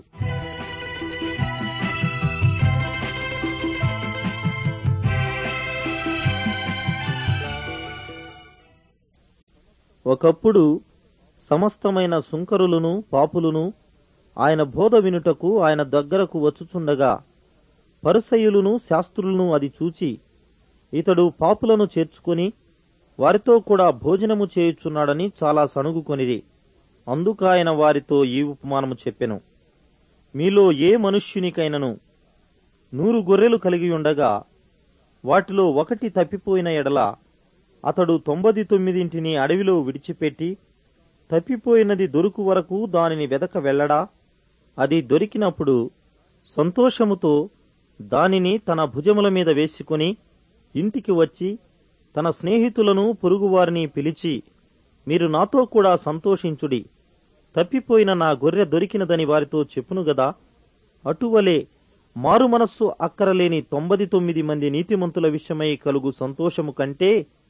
ఒకప్పుడు సమస్తమైన సుంకరులను పాపులను ఆయన బోధ వినుటకు ఆయన దగ్గరకు వచ్చుచుండగా పరిసయులును శాస్త్రులను అది చూచి ఇతడు పాపులను చేర్చుకొని వారితో కూడా భోజనము చేయుచున్నాడని చాలా సణుగుకొనిరి అందుకాయన వారితో ఈ ఉపమానము చెప్పెను మీలో ఏ మనుష్యునికైనను నూరు గొర్రెలు కలిగి ఉండగా వాటిలో ఒకటి తప్పిపోయిన ఎడల అతడు తొంభది తొమ్మిదింటిని అడవిలో విడిచిపెట్టి తప్పిపోయినది దొరుకు వరకు దానిని వెదక వెళ్ళడా అది దొరికినప్పుడు సంతోషముతో దానిని తన భుజముల మీద వేసుకుని ఇంటికి వచ్చి తన స్నేహితులను పొరుగువారిని పిలిచి మీరు నాతో కూడా సంతోషించుడి తప్పిపోయిన నా గొర్రె దొరికినదని వారితో చెప్పును గదా అటువలే మారు మనస్సు అక్కరలేని తొంభది తొమ్మిది మంది నీతిమంతుల విషయమై కలుగు సంతోషము కంటే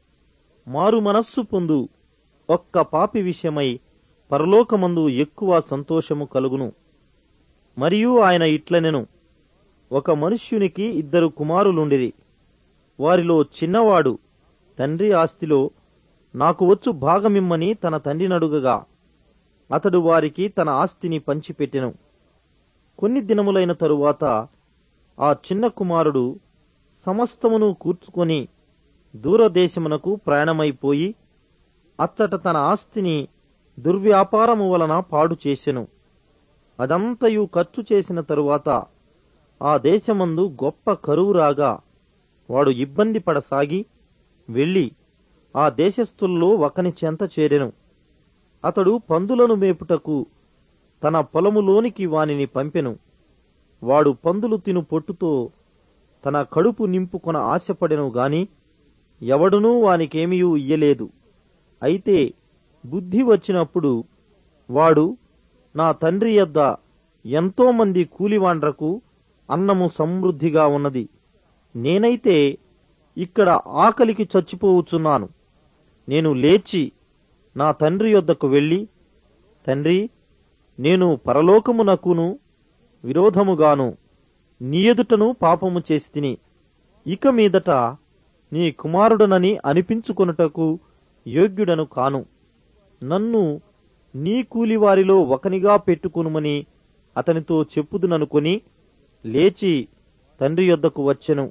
మారు మనస్సు పొందు ఒక్క పాపి విషయమై పరలోకమందు ఎక్కువ సంతోషము కలుగును మరియు ఆయన ఇట్లనెను ఒక మనుష్యునికి ఇద్దరు కుమారులుండిరి వారిలో చిన్నవాడు తండ్రి ఆస్తిలో నాకు వచ్చు భాగమిమ్మని తన తండ్రినడుగగా అతడు వారికి తన ఆస్తిని పంచిపెట్టెను కొన్ని దినములైన తరువాత ఆ చిన్న కుమారుడు సమస్తమును కూర్చుకొని దూరదేశమునకు ప్రయాణమైపోయి అచ్చట తన ఆస్తిని దుర్వ్యాపారము వలన పాడు చేసెను అదంతయు ఖర్చు చేసిన తరువాత ఆ దేశమందు గొప్ప కరువు రాగా వాడు ఇబ్బంది పడసాగి వెళ్ళి ఆ దేశస్థుల్లో ఒకని చెంత చేరెను అతడు పందులను మేపుటకు తన పొలములోనికి వానిని పంపెను వాడు పందులు తిను పొట్టుతో తన కడుపు నింపుకొన ఆశపడెను గాని ఎవడునూ వానికేమియూ ఇయ్యలేదు అయితే బుద్ధి వచ్చినప్పుడు వాడు నా తండ్రి యొద్ద ఎంతో మంది కూలివాండ్రకు అన్నము సమృద్ధిగా ఉన్నది నేనైతే ఇక్కడ ఆకలికి చచ్చిపోవచ్చున్నాను నేను లేచి నా తండ్రి యొద్దకు వెళ్ళి తండ్రి నేను పరలోకమునకును విరోధముగాను నీ ఎదుటను పాపము చేసి తిని ఇక మీదట నీ కుమారుడనని అనిపించుకొనుటకు యోగ్యుడను కాను నన్ను నీ కూలివారిలో ఒకనిగా పెట్టుకునుమని అతనితో చెప్పుదుననుకొని లేచి తండ్రి యొద్దకు వచ్చెను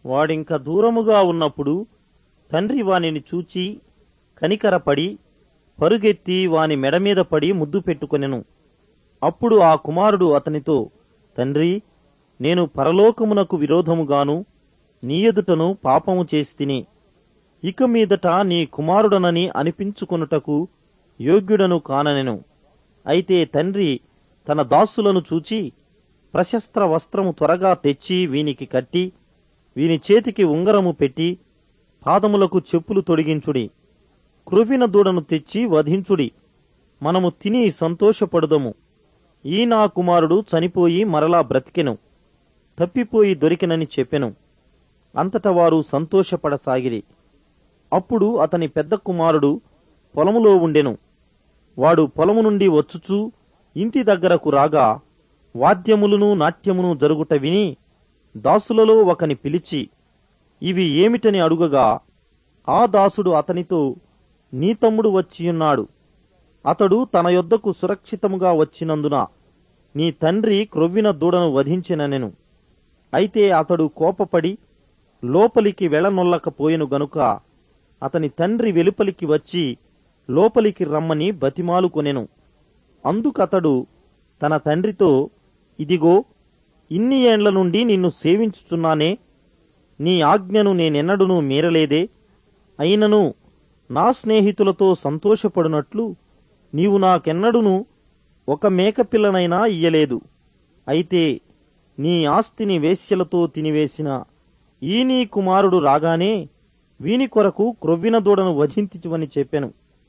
వాడింక దూరముగా ఉన్నప్పుడు తండ్రి వానిని చూచి కనికరపడి పరుగెత్తి వాని మెడ మీద పడి ముద్దు పెట్టుకొనెను అప్పుడు ఆ కుమారుడు అతనితో తండ్రి నేను పరలోకమునకు విరోధముగాను నీ ఎదుటను పాపము చేసి తిని ఇక మీదట నీ కుమారుడనని అనిపించుకొనుటకు యోగ్యుడను కాననెను అయితే తండ్రి తన దాసులను చూచి ప్రశస్త్ర వస్త్రము త్వరగా తెచ్చి వీనికి కట్టి వీని చేతికి ఉంగరము పెట్టి పాదములకు చెప్పులు తొడిగించుడి క్రొవ్విన దూడను తెచ్చి వధించుడి మనము తిని సంతోషపడుదము ఈ నా కుమారుడు చనిపోయి మరలా బ్రతికెను తప్పిపోయి దొరికెనని చెప్పెను అంతట వారు సంతోషపడసాగిరి అప్పుడు అతని పెద్ద కుమారుడు పొలములో ఉండెను వాడు పొలము నుండి వచ్చుచూ ఇంటి దగ్గరకు రాగా వాద్యములను నాట్యమును జరుగుట విని దాసులలో ఒకని పిలిచి ఇవి ఏమిటని అడుగగా ఆ దాసుడు అతనితో నీ తమ్ముడు వచ్చియున్నాడు అతడు తన యొద్దకు సురక్షితముగా వచ్చినందున నీ తండ్రి క్రొవ్విన దూడను వధించిననెను అయితే అతడు కోపపడి లోపలికి వెళ్ళనొల్లకపోయెను గనుక అతని తండ్రి వెలుపలికి వచ్చి లోపలికి రమ్మని బతిమాలుకొనెను అందుకతడు తన తండ్రితో ఇదిగో ఇన్ని ఏండ్ల నుండి నిన్ను సేవించుచున్నానే నీ ఆజ్ఞను నేనెన్నడూనూ మీరలేదే అయినను నా స్నేహితులతో సంతోషపడునట్లు నీవు నాకెన్నడును ఒక మేకపిల్లనైనా ఇయ్యలేదు అయితే నీ ఆస్తిని వేశ్యలతో తినివేసిన ఈ నీ కుమారుడు రాగానే వీని కొరకు క్రొవ్విన దూడను వధించువని చెప్పెను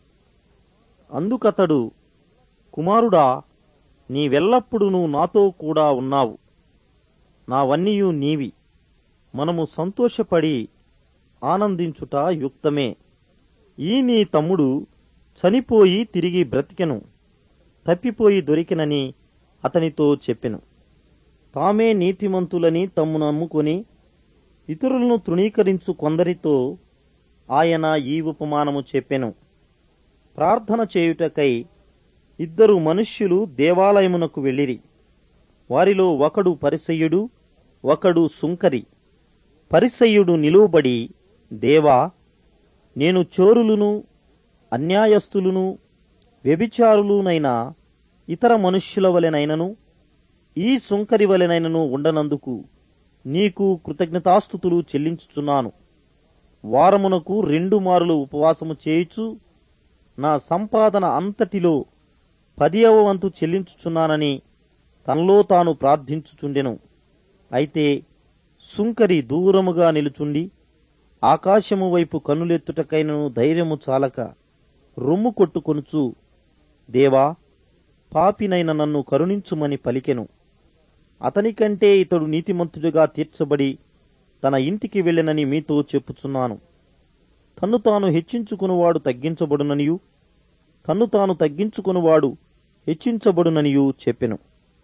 అందుకతడు కుమారుడా నీవెల్లప్పుడూ నాతో కూడా ఉన్నావు నావన్నీయు నీవి మనము సంతోషపడి ఆనందించుట యుక్తమే ఈ నీ తమ్ముడు చనిపోయి తిరిగి బ్రతికెను తప్పిపోయి దొరికినని అతనితో చెప్పెను తామే నీతిమంతులని తమ్ము నమ్ముకొని ఇతరులను తృణీకరించు కొందరితో ఆయన ఈ ఉపమానము చెప్పెను ప్రార్థన చేయుటకై ఇద్దరు మనుష్యులు దేవాలయమునకు వెళ్ళిరి వారిలో ఒకడు పరిసయ్యుడు ఒకడు సుంకరి పరిసయ్యుడు నిలువబడి దేవా నేను చోరులును అన్యాయస్తులును వ్యభిచారులునైన ఇతర మనుష్యుల వలెనైనను ఈ సుంకరి వలెనైనను ఉండనందుకు నీకు కృతజ్ఞతాస్థుతులు చెల్లించుచున్నాను వారమునకు రెండు మారులు ఉపవాసము చేయుచు నా సంపాదన అంతటిలో పదియవ వంతు చెల్లించుచున్నానని తనలో తాను ప్రార్థించుచుండెను అయితే సుంకరి దూరముగా నిలుచుండి ఆకాశము వైపు కన్నులెత్తుటకైనను ధైర్యము చాలక రొమ్ము కొట్టుకొనుచు దేవా పాపినైన నన్ను కరుణించుమని పలికెను అతనికంటే ఇతడు నీతిమంతుడిగా తీర్చబడి తన ఇంటికి వెళ్ళెనని మీతో చెప్పుచున్నాను తన్ను తాను హెచ్చించుకునివాడు తగ్గించబడుననియు తన్ను తాను తగ్గించుకునివాడు హెచ్చించబడుననియు చెప్పెను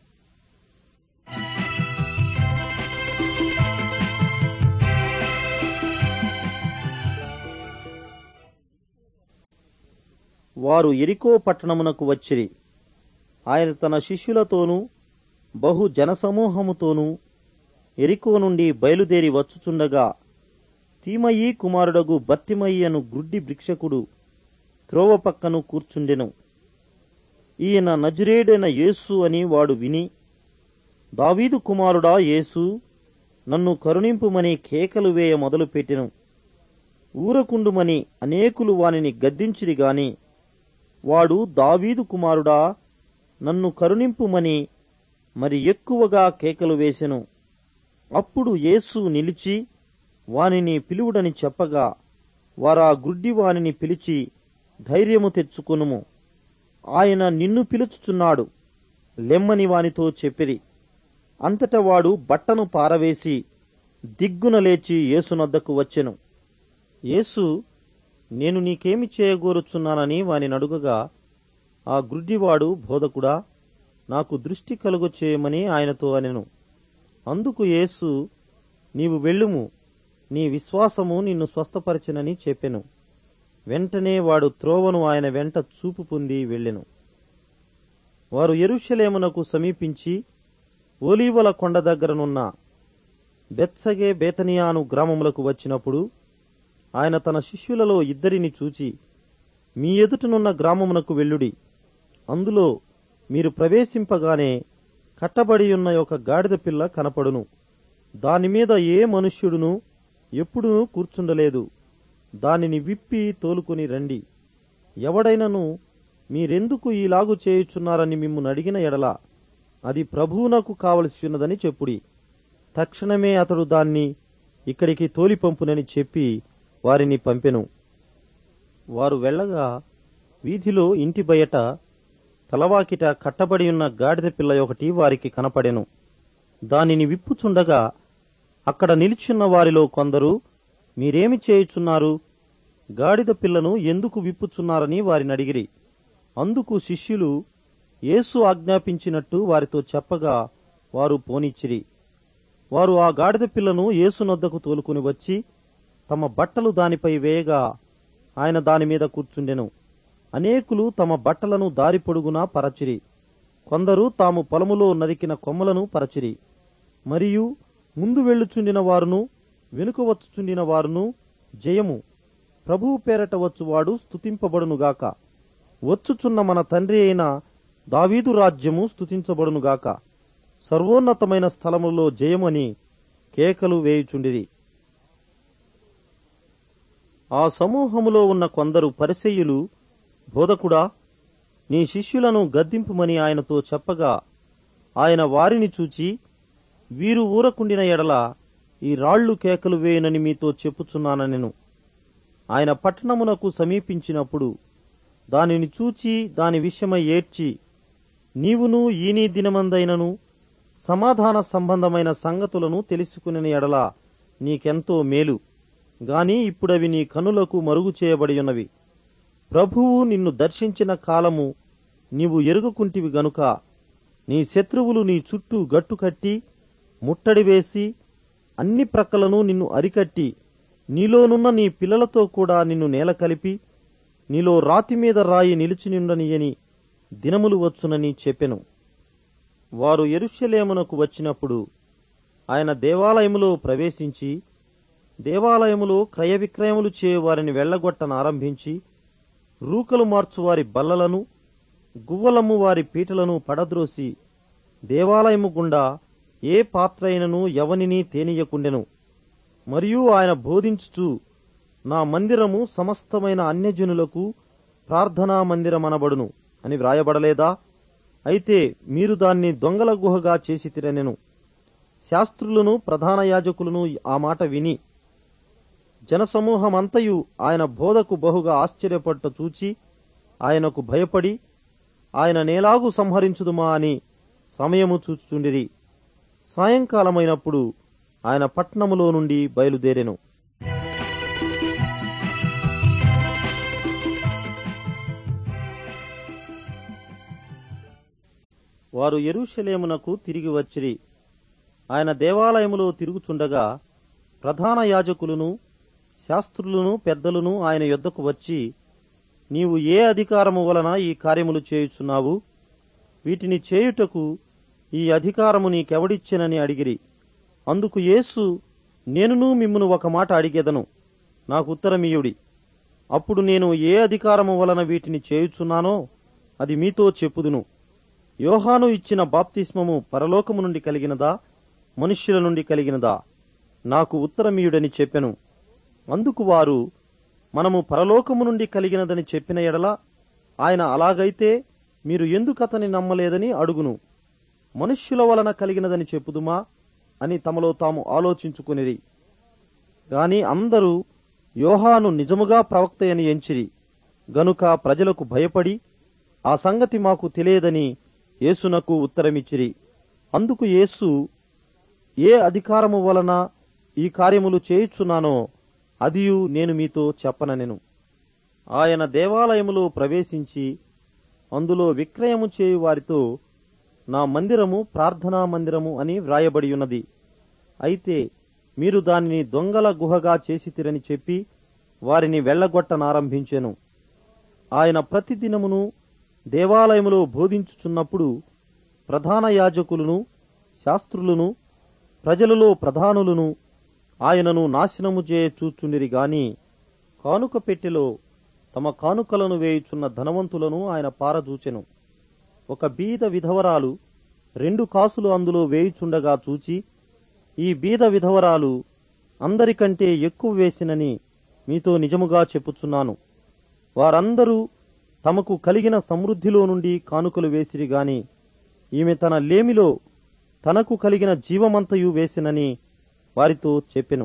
వారు ఎరికో పట్టణమునకు వచ్చిరి ఆయన తన శిష్యులతోనూ బహు జనసమూహముతోనూ ఎరికో నుండి బయలుదేరి వచ్చుచుండగా తీమయి కుమారుడగు బత్తిమయి అను గ్రుడ్డి భిక్షకుడు త్రోవ పక్కను కూర్చుండెను ఈయన నజరేడైన యేసు అని వాడు విని దావీదు కుమారుడా యేసు నన్ను కరుణింపుమని కేకలు వేయ మొదలుపెట్టెను ఊరకుండుమని అనేకులు వానిని గద్దించిరి గాని వాడు దావీదు కుమారుడా నన్ను కరుణింపుమని మరి ఎక్కువగా కేకలు వేసెను అప్పుడు యేసు నిలిచి వానిని పిలువుడని చెప్పగా వారా గుడ్డి వానిని పిలిచి ధైర్యము తెచ్చుకొనుము ఆయన నిన్ను పిలుచుచున్నాడు లెమ్మని వానితో చెప్పిరి అంతట వాడు బట్టను పారవేసి దిగ్గున లేచి యేసునొద్దకు వచ్చెను యేసు నేను నీకేమి చేయగోరుచున్నానని వాని నడుగగా ఆ గుడ్డివాడు బోధకుడా నాకు దృష్టి కలుగ చేయమని ఆయనతో అనెను అందుకు యేసు నీవు వెళ్ళుము నీ విశ్వాసము నిన్ను స్వస్థపరచెనని చెప్పెను వెంటనే వాడు త్రోవను ఆయన వెంట చూపు పొంది వెళ్ళెను వారు ఎరుషలేమునకు సమీపించి ఓలీవల కొండ దగ్గరనున్న బెత్సగే బేతనియాను గ్రామములకు వచ్చినప్పుడు ఆయన తన శిష్యులలో ఇద్దరిని చూచి మీ ఎదుటనున్న గ్రామమునకు వెళ్ళుడి అందులో మీరు ప్రవేశింపగానే కట్టబడి ఉన్న ఒక గాడిద పిల్ల కనపడును దానిమీద ఏ మనుష్యుడును ఎప్పుడూ కూర్చుండలేదు దానిని విప్పి తోలుకొని రండి ఎవడైనను మీరెందుకు ఈలాగు చేయుచున్నారని మిమ్మును అడిగిన ఎడల అది ప్రభువునకు కావలసి ఉన్నదని చెప్పుడి తక్షణమే అతడు దాన్ని ఇక్కడికి తోలిపంపునని చెప్పి వారిని పంపెను వారు వెళ్ళగా వీధిలో ఇంటి బయట తలవాకిట కట్టబడి ఉన్న గాడిద పిల్ల ఒకటి వారికి కనపడెను దానిని విప్పుచుండగా అక్కడ నిలిచున్న వారిలో కొందరు మీరేమి చేయుచున్నారు గాడిద పిల్లను ఎందుకు విప్పుచున్నారని వారిని అడిగిరి అందుకు శిష్యులు యేసు ఆజ్ఞాపించినట్టు వారితో చెప్పగా వారు పోనిచ్చిరి వారు ఆ గాడిద పిల్లను యేసునొద్దకు తోలుకుని వచ్చి తమ బట్టలు దానిపై వేయగా ఆయన దాని మీద కూర్చుండెను అనేకులు తమ బట్టలను దారి పొడుగునా పరచిరి కొందరు తాము పొలములో నరికిన కొమ్మలను పరచిరి మరియు ముందు వెళ్ళుచుండిన వారును వెనుక వచ్చుచుండిన వారును జయము ప్రభువు పేరట వచ్చువాడు స్తుతింపబడునుగాక వచ్చుచున్న మన తండ్రి అయిన దావీదు రాజ్యము స్తుతించబడునుగాక సర్వోన్నతమైన స్థలములో జయమని కేకలు వేయుచుండిరి ఆ సమూహములో ఉన్న కొందరు పరిసెయ్యులు బోధకుడా నీ శిష్యులను గద్దింపుమని ఆయనతో చెప్పగా ఆయన వారిని చూచి వీరు ఊరకుండిన ఎడల ఈ రాళ్లు కేకలు వేయునని మీతో చెప్పుచున్నానెను ఆయన పట్టణమునకు సమీపించినప్పుడు దానిని చూచి దాని విషయమై ఏడ్చి నీవును ఈనీ దినమందైనను సమాధాన సంబంధమైన సంగతులను తెలుసుకుని ఎడల నీకెంతో మేలు గాని ఇప్పుడవి నీ కనులకు మరుగు చేయబడి ఉన్నవి ప్రభువు నిన్ను దర్శించిన కాలము నీవు ఎరుగుకుంటివి గనుక నీ శత్రువులు నీ చుట్టూ గట్టుకట్టి ముట్టడి వేసి అన్ని ప్రక్కలను నిన్ను అరికట్టి నీలోనున్న నీ పిల్లలతో కూడా నిన్ను నేల కలిపి నీలో రాతి మీద రాయి నిలిచినుండనియని దినములు వచ్చునని చెప్పెను వారు ఎరుషలేమునకు వచ్చినప్పుడు ఆయన దేవాలయములో ప్రవేశించి దేవాలయములో క్రయ విక్రయములు చేయువారిని వెళ్లగొట్టనారంభించి రూకలు మార్చువారి బల్లలను గువ్వలమ్ము వారి పీటలను పడద్రోసి దేవాలయము గుండా ఏ పాత్ర అయినను ఎవనిని తేనీయకుండెను మరియు ఆయన బోధించుచు నా మందిరము సమస్తమైన అన్యజనులకు ప్రార్థనా మందిరమనబడును అని వ్రాయబడలేదా అయితే మీరు దాన్ని దొంగల గుహగా చేసి తిరనెను శాస్త్రులను ప్రధాన యాజకులను ఆ మాట విని జనసమూహమంతయు ఆయన బోధకు బహుగా ఆశ్చర్యపట్ట చూచి ఆయనకు భయపడి ఆయన నేలాగు సంహరించుదుమా అని సమయము చూచుచుండిరి సాయంకాలమైనప్పుడు ఆయన పట్నములో నుండి బయలుదేరెను వారు ఎరుషలేమునకు తిరిగి వచ్చిరి ఆయన దేవాలయములో తిరుగుచుండగా ప్రధాన యాజకులను శాస్త్రులను పెద్దలను ఆయన యొద్దకు వచ్చి నీవు ఏ అధికారము వలన ఈ కార్యములు చేయుచున్నావు వీటిని చేయుటకు ఈ అధికారము నీకెవడిచ్చెనని అడిగిరి అందుకు యేసు నేనును మిమ్మును ఒక మాట అడిగెదను నాకు ఉత్తరమీయుడి అప్పుడు నేను ఏ అధికారము వలన వీటిని చేయుచున్నానో అది మీతో చెప్పుదును యోహాను ఇచ్చిన బాప్తిస్మము పరలోకము నుండి కలిగినదా మనుష్యుల నుండి కలిగినదా నాకు ఉత్తరమీయుడని చెప్పెను అందుకు వారు మనము పరలోకము నుండి కలిగినదని చెప్పిన ఎడల ఆయన అలాగైతే మీరు ఎందుకు అతని నమ్మలేదని అడుగును మనుష్యుల వలన కలిగినదని చెప్పుదుమా అని తమలో తాము ఆలోచించుకునిరి గాని అందరూ యోహాను నిజముగా ప్రవక్తయని ఎంచిరి గనుక ప్రజలకు భయపడి ఆ సంగతి మాకు తెలియదని యేసునకు ఉత్తరమిచ్చిరి అందుకు యేసు ఏ అధికారము వలన ఈ కార్యములు చేయుచున్నానో అదియు నేను మీతో చెప్పననెను ఆయన దేవాలయములో ప్రవేశించి అందులో విక్రయము చేయు వారితో నా మందిరము ప్రార్థనా మందిరము అని వ్రాయబడి ఉన్నది అయితే మీరు దానిని దొంగల గుహగా చేసితిరని చెప్పి వారిని వెళ్లగొట్టనారంభించెను ఆయన ప్రతిదినమును దేవాలయములో బోధించుచున్నప్పుడు ప్రధాన యాజకులను శాస్త్రులను ప్రజలలో ప్రధానులను ఆయనను నాశనము చేయ చూచుండిరి గాని కానుక పెట్టెలో తమ కానుకలను వేయుచున్న ధనవంతులను ఆయన పారదూచెను ఒక బీద విధవరాలు రెండు కాసులు అందులో వేయుచుండగా చూచి ఈ బీద విధవరాలు అందరికంటే ఎక్కువ వేసినని మీతో నిజముగా చెప్పుచున్నాను వారందరూ తమకు కలిగిన సమృద్ధిలో నుండి కానుకలు వేసిరి గాని ఈమె తన లేమిలో తనకు కలిగిన జీవమంతయు వేసినని వారితో చెప్పెను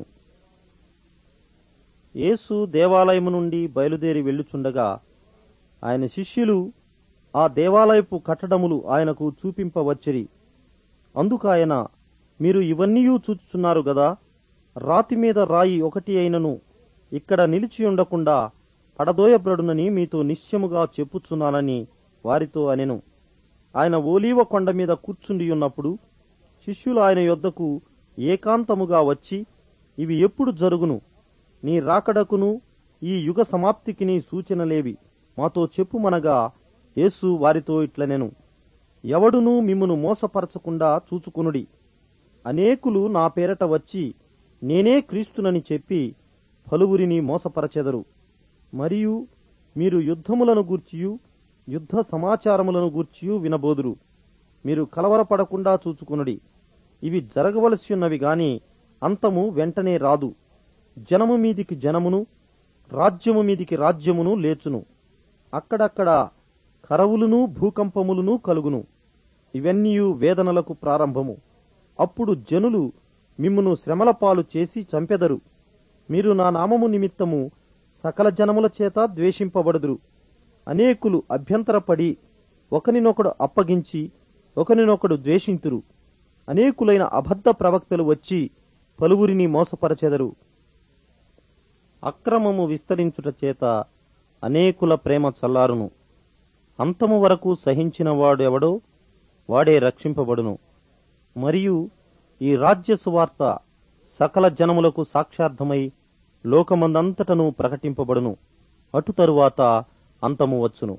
యేసు దేవాలయము నుండి బయలుదేరి వెళ్ళుచుండగా ఆయన శిష్యులు ఆ దేవాలయపు కట్టడములు ఆయనకు చూపింపవచ్చిరి అందుకాయన మీరు ఇవన్నీయూ చూచుచున్నారు గదా రాతి మీద రాయి ఒకటి అయినను ఇక్కడ నిలిచి ఉండకుండా పడదోయబ్రడునని మీతో నిశ్చయముగా చెప్పుచున్నానని వారితో అనెను ఆయన ఓలీవ కొండ మీద కూర్చుండి ఉన్నప్పుడు శిష్యులు ఆయన యొద్దకు ఏకాంతముగా వచ్చి ఇవి ఎప్పుడు జరుగును నీ రాకడకును ఈ యుగ సమాప్తికి నీ సూచనలేవి మాతో చెప్పుమనగా యేసు వారితో ఇట్లనెను ఎవడునూ మిమ్మును మోసపరచకుండా చూచుకునుడి అనేకులు నా పేరట వచ్చి నేనే క్రీస్తునని చెప్పి పలువురిని మోసపరచెదరు మరియు మీరు యుద్ధములను గూర్చియు యుద్ధ సమాచారములను గూర్చియు వినబోదురు మీరు కలవరపడకుండా చూచుకునుడి ఇవి జరగవలసి ఉన్నవి గాని అంతము వెంటనే రాదు జనము మీదికి జనమును రాజ్యము మీదికి రాజ్యమును లేచును అక్కడక్కడ కరవులును భూకంపములును కలుగును ఇవన్నీయు వేదనలకు ప్రారంభము అప్పుడు జనులు మిమ్మును శ్రమల పాలు చేసి చంపెదరు మీరు నా నామము నిమిత్తము సకల జనముల చేత ద్వేషింపబడుదురు అనేకులు అభ్యంతరపడి ఒకనినొకడు అప్పగించి ఒకనినొకడు ద్వేషింతురు అనేకులైన అబద్ధ ప్రవక్తలు వచ్చి పలువురిని మోసపరచెదరు అక్రమము విస్తరించుట చేత అనేకుల ప్రేమ చల్లారును అంతము వరకు సహించిన వాడెవడో వాడే రక్షింపబడును మరియు ఈ రాజ్య సువార్త సకల జనములకు సాక్షార్థమై లోకమందంతటను ప్రకటింపబడును అటు తరువాత అంతము వచ్చును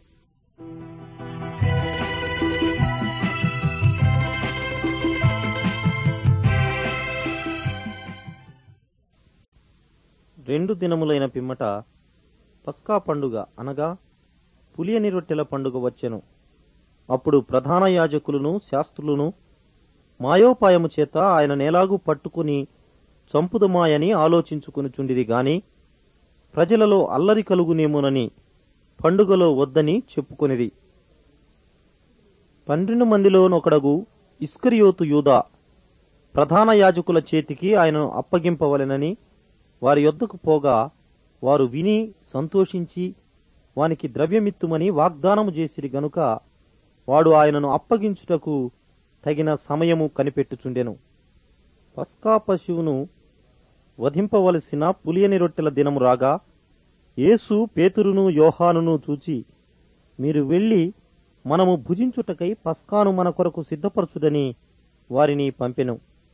రెండు దినములైన పిమ్మట పస్కా పండుగ అనగా పులియని రొట్టెల పండుగ వచ్చెను అప్పుడు ప్రధాన యాజకులను శాస్త్రులను మాయోపాయము చేత ఆయన నేలాగు పట్టుకుని చంపుదమాయని ఆలోచించుకునుచుండిరి గాని ప్రజలలో అల్లరి కలుగునేమోనని పండుగలో వద్దని చెప్పుకొనిరి పన్నెండు మందిలోనొకడగు ఇస్కరియోతు యూదా ప్రధాన యాజకుల చేతికి ఆయనను అప్పగింపవలెనని వారి యొద్దకు పోగా వారు విని సంతోషించి వానికి ద్రవ్యమిత్తుమని వాగ్దానము చేసిరి గనుక వాడు ఆయనను అప్పగించుటకు తగిన సమయము కనిపెట్టుచుండెను పస్కా పశువును వధింపవలసిన పులియని రొట్టెల దినము రాగా యేసు పేతురును యోహానును చూచి మీరు వెళ్ళి మనము భుజించుటకై పస్కాను మన కొరకు సిద్ధపరచుడని వారిని పంపెను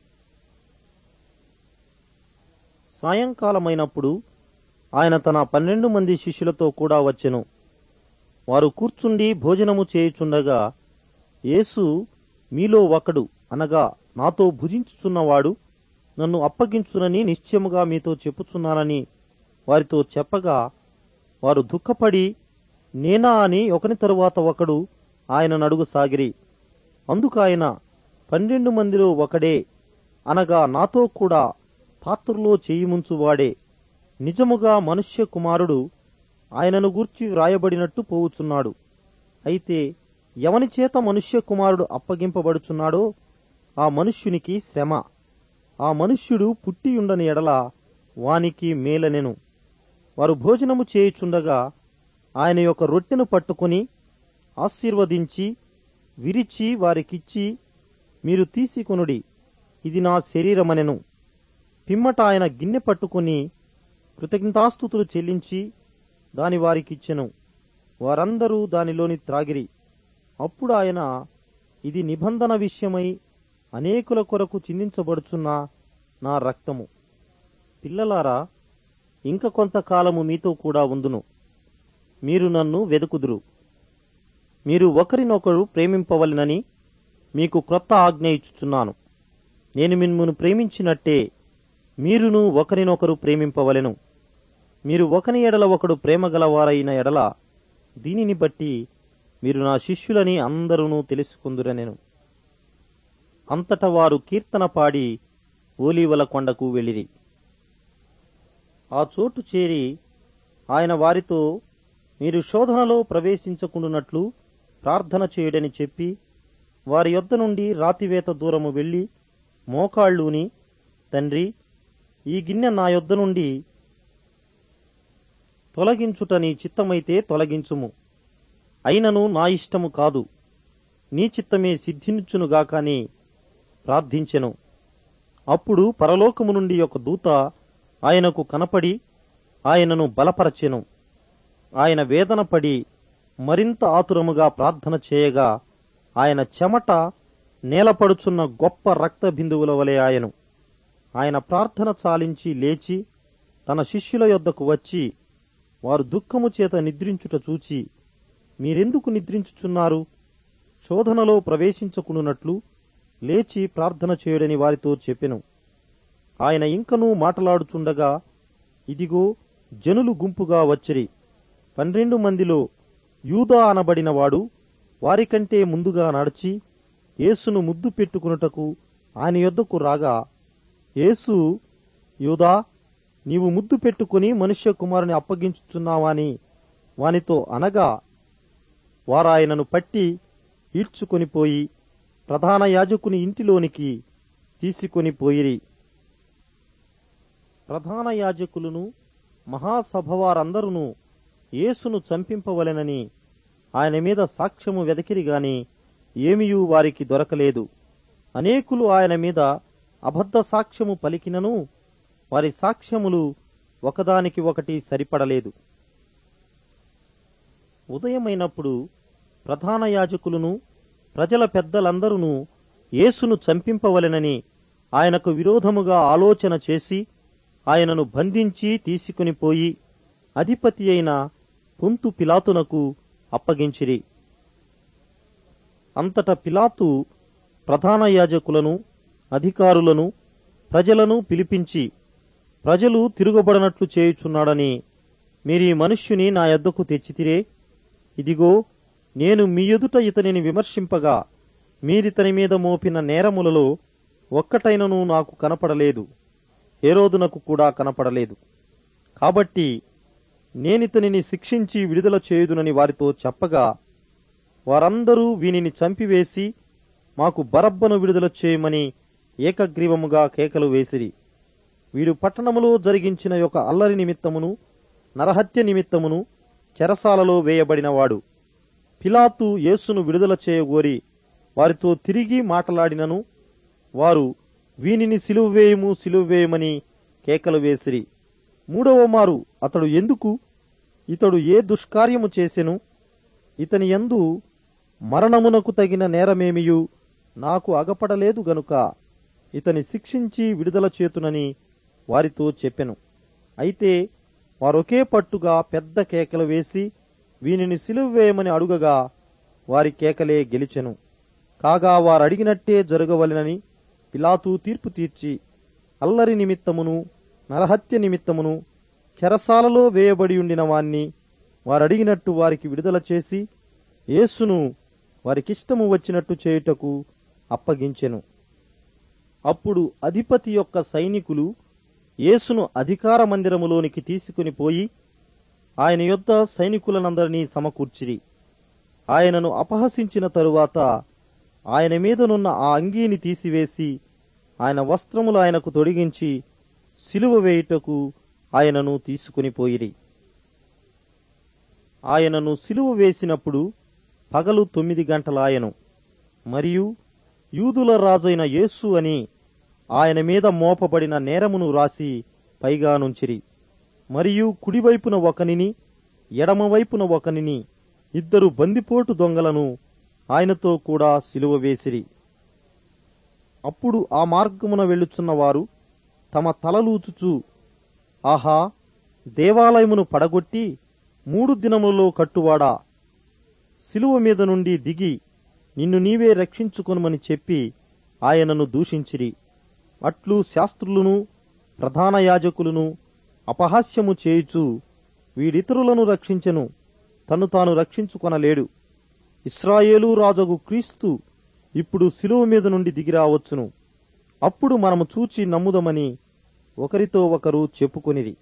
సాయంకాలమైనప్పుడు ఆయన తన పన్నెండు మంది శిష్యులతో కూడా వచ్చెను వారు కూర్చుండి భోజనము చేయుచుండగా యేసు మీలో ఒకడు అనగా నాతో భుజించుచున్నవాడు నన్ను అప్పగించునని నిశ్చయముగా మీతో చెప్పుచున్నానని వారితో చెప్పగా వారు దుఃఖపడి నేనా అని ఒకని తరువాత ఒకడు ఆయన నడుగు సాగిరి అందుకాయన పన్నెండు మందిలో ఒకడే అనగా నాతో కూడా పాత్రలో చేయిముంచువాడే నిజముగా మనుష్య కుమారుడు ఆయనను గూర్చి వ్రాయబడినట్టు పోవుచున్నాడు అయితే ఎవని చేత మనుష్య కుమారుడు అప్పగింపబడుచున్నాడో ఆ మనుష్యునికి శ్రమ ఆ మనుష్యుడు పుట్టియుండని ఎడల వానికి మేలనెను వారు భోజనము చేయుచుండగా ఆయన యొక్క రొట్టెను పట్టుకుని ఆశీర్వదించి విరిచి వారికిచ్చి మీరు తీసుకొనుడి ఇది నా శరీరమనెను పిమ్మట ఆయన గిన్నె పట్టుకుని కృతజ్ఞతాస్థుతులు చెల్లించి దాని వారికిచ్చెను వారందరూ దానిలోని త్రాగిరి అప్పుడు ఆయన ఇది నిబంధన విషయమై అనేకుల కొరకు చిందించబడుచున్న నా రక్తము పిల్లలారా ఇంక కొంతకాలము మీతో కూడా ఉందును మీరు నన్ను వెదుకుదురు మీరు ఒకరినొకరు ప్రేమింపవలెనని మీకు క్రొత్త ఆజ్ఞ ఇచ్చుచున్నాను నేను మిమ్మును ప్రేమించినట్టే మీరును ఒకరినొకరు ప్రేమింపవలెను మీరు ఒకని ఎడల ఒకడు ప్రేమగలవారైన ఎడల దీనిని బట్టి మీరు నా శిష్యులని అందరూ తెలుసుకుందురనెను అంతట వారు కీర్తన పాడి ఓలీవల కొండకు వెళ్ళిరి ఆ చోటు చేరి ఆయన వారితో మీరు శోధనలో ప్రవేశించకుండునట్లు ప్రార్థన చేయుడని చెప్పి వారి యొద్ద నుండి రాతివేత దూరము వెళ్లి మోకాళ్ళూని తండ్రి ఈ గిన్నె నా యొద్ద నుండి తొలగించుట నీ చిత్తమైతే తొలగించుము అయినను నా ఇష్టము కాదు నీ చిత్తమే సిద్ధించునుగాకని ప్రార్థించెను అప్పుడు పరలోకము నుండి ఒక దూత ఆయనకు కనపడి ఆయనను బలపరచెను ఆయన వేదన పడి మరింత ఆతురముగా ప్రార్థన చేయగా ఆయన చెమట నేలపడుచున్న గొప్ప రక్త బిందువుల వలె ఆయను ఆయన ప్రార్థన చాలించి లేచి తన శిష్యుల యొద్దకు వచ్చి వారు దుఃఖము చేత నిద్రించుట చూచి మీరెందుకు నిద్రించుచున్నారు శోధనలో ప్రవేశించకునున్నట్లు లేచి ప్రార్థన చేయుడని వారితో చెప్పెను ఆయన ఇంకనూ మాటలాడుచుండగా ఇదిగో జనులు గుంపుగా వచ్చిరి పన్నెండు మందిలో యూదా అనబడినవాడు వారికంటే ముందుగా నడిచి యేసును ముద్దు పెట్టుకునుటకు ఆయన యొద్దకు రాగా యేసు యూదా నీవు ముద్దు పెట్టుకుని మనుష్య కుమారుని అప్పగించుచున్నావాని వానితో అనగా వారాయనను పట్టి ఈడ్చుకొనిపోయి ప్రధాన యాజకుని ఇంటిలోనికి తీసుకొని పోయిరి ప్రధాన యాజకులను మహాసభవారందరూ యేసును చంపింపవలెనని ఆయన మీద సాక్ష్యము వెదకిరి గాని ఏమియూ వారికి దొరకలేదు అనేకులు ఆయన మీద అబద్ధ సాక్ష్యము పలికినను వారి సాక్ష్యములు ఒకదానికి ఒకటి సరిపడలేదు ఉదయమైనప్పుడు ప్రధాన యాజకులను ప్రజల పెద్దలందరూ యేసును చంపింపవలెనని ఆయనకు విరోధముగా ఆలోచన చేసి ఆయనను బంధించి తీసుకుని పోయి అధిపతి అయిన పొంతు పిలాతునకు అప్పగించిరి అంతట పిలాతు ప్రధాన యాజకులను అధికారులను ప్రజలను పిలిపించి ప్రజలు తిరుగుబడనట్లు చేయుచున్నాడని మీరీ మనుష్యుని నా యొద్దకు తెచ్చితిరే ఇదిగో నేను మీ ఎదుట ఇతనిని విమర్శింపగా మీరితని మీద మోపిన నేరములలో ఒక్కటైనను నాకు కనపడలేదు హేరోదునకు కూడా కనపడలేదు కాబట్టి నేనితనిని శిక్షించి విడుదల చేయుదునని వారితో చెప్పగా వారందరూ వీనిని చంపివేసి మాకు బరబ్బను విడుదల చేయమని ఏకగ్రీవముగా కేకలు వేసిరి వీడు పట్టణములో జరిగించిన యొక్క అల్లరి నిమిత్తమును నరహత్య నిమిత్తమును చెరసాలలో వేయబడినవాడు పిలాతు యేసును విడుదల చేయగోరి వారితో తిరిగి మాటలాడినను వారు వీనిని సిలువ వేయము సిలువ వేయమని కేకలు వేసిరి మూడవ మారు అతడు ఎందుకు ఇతడు ఏ దుష్కార్యము చేసెను ఇతని యందు మరణమునకు తగిన నేరమేమియు నాకు అగపడలేదు గనుక ఇతని శిక్షించి విడుదల చేతునని వారితో చెప్పెను అయితే వారొకే పట్టుగా పెద్ద కేకలు వేసి వీనిని సిలువ వేయమని అడుగగా వారి కేకలే గెలిచెను కాగా వారడిగినట్టే జరగవలెనని పిలాతు తీర్పు తీర్చి అల్లరి నిమిత్తమును నరహత్య నిమిత్తమును చెరసాలలో వేయబడి ఉండిన వాణ్ణి వారడిగినట్టు వారికి విడుదల చేసి యేసును వారికిష్టము వచ్చినట్టు చేయుటకు అప్పగించెను అప్పుడు అధిపతి యొక్క సైనికులు యేసును అధికార మందిరములోనికి తీసుకుని పోయి ఆయన యొద్ద సైనికులనందరినీ సమకూర్చిరి ఆయనను అపహసించిన తరువాత ఆయన మీదనున్న ఆ అంగీని తీసివేసి ఆయన వస్త్రములు ఆయనకు తొడిగించి సిలువ వేయుటకు ఆయనను తీసుకుని పోయిరి ఆయనను సిలువ వేసినప్పుడు పగలు తొమ్మిది గంటలాయను మరియు యూదుల రాజైన యేసు అని ఆయన మీద మోపబడిన నేరమును రాసి పైగా నుంచిరి మరియు కుడివైపున ఒకనిని ఎడమవైపున ఒకనిని ఇద్దరు బందిపోటు దొంగలను ఆయనతో కూడా సిలువ వేసిరి అప్పుడు ఆ మార్గమున వెళ్ళుచున్న వారు తమ తలలూచుచూ ఆహా దేవాలయమును పడగొట్టి మూడు దినములలో కట్టువాడా శిలువ మీద నుండి దిగి నిన్ను నీవే రక్షించుకొనుమని చెప్పి ఆయనను దూషించిరి అట్లు శాస్త్రులను ప్రధాన యాజకులను అపహాస్యము చేయుచు వీడితరులను రక్షించెను తను తాను రక్షించుకొనలేడు ఇస్రాయేలు రాజగు క్రీస్తు ఇప్పుడు శిలువ మీద నుండి దిగిరావచ్చును అప్పుడు మనము చూచి నమ్ముదమని ఒకరితో ఒకరు చెప్పుకొనిది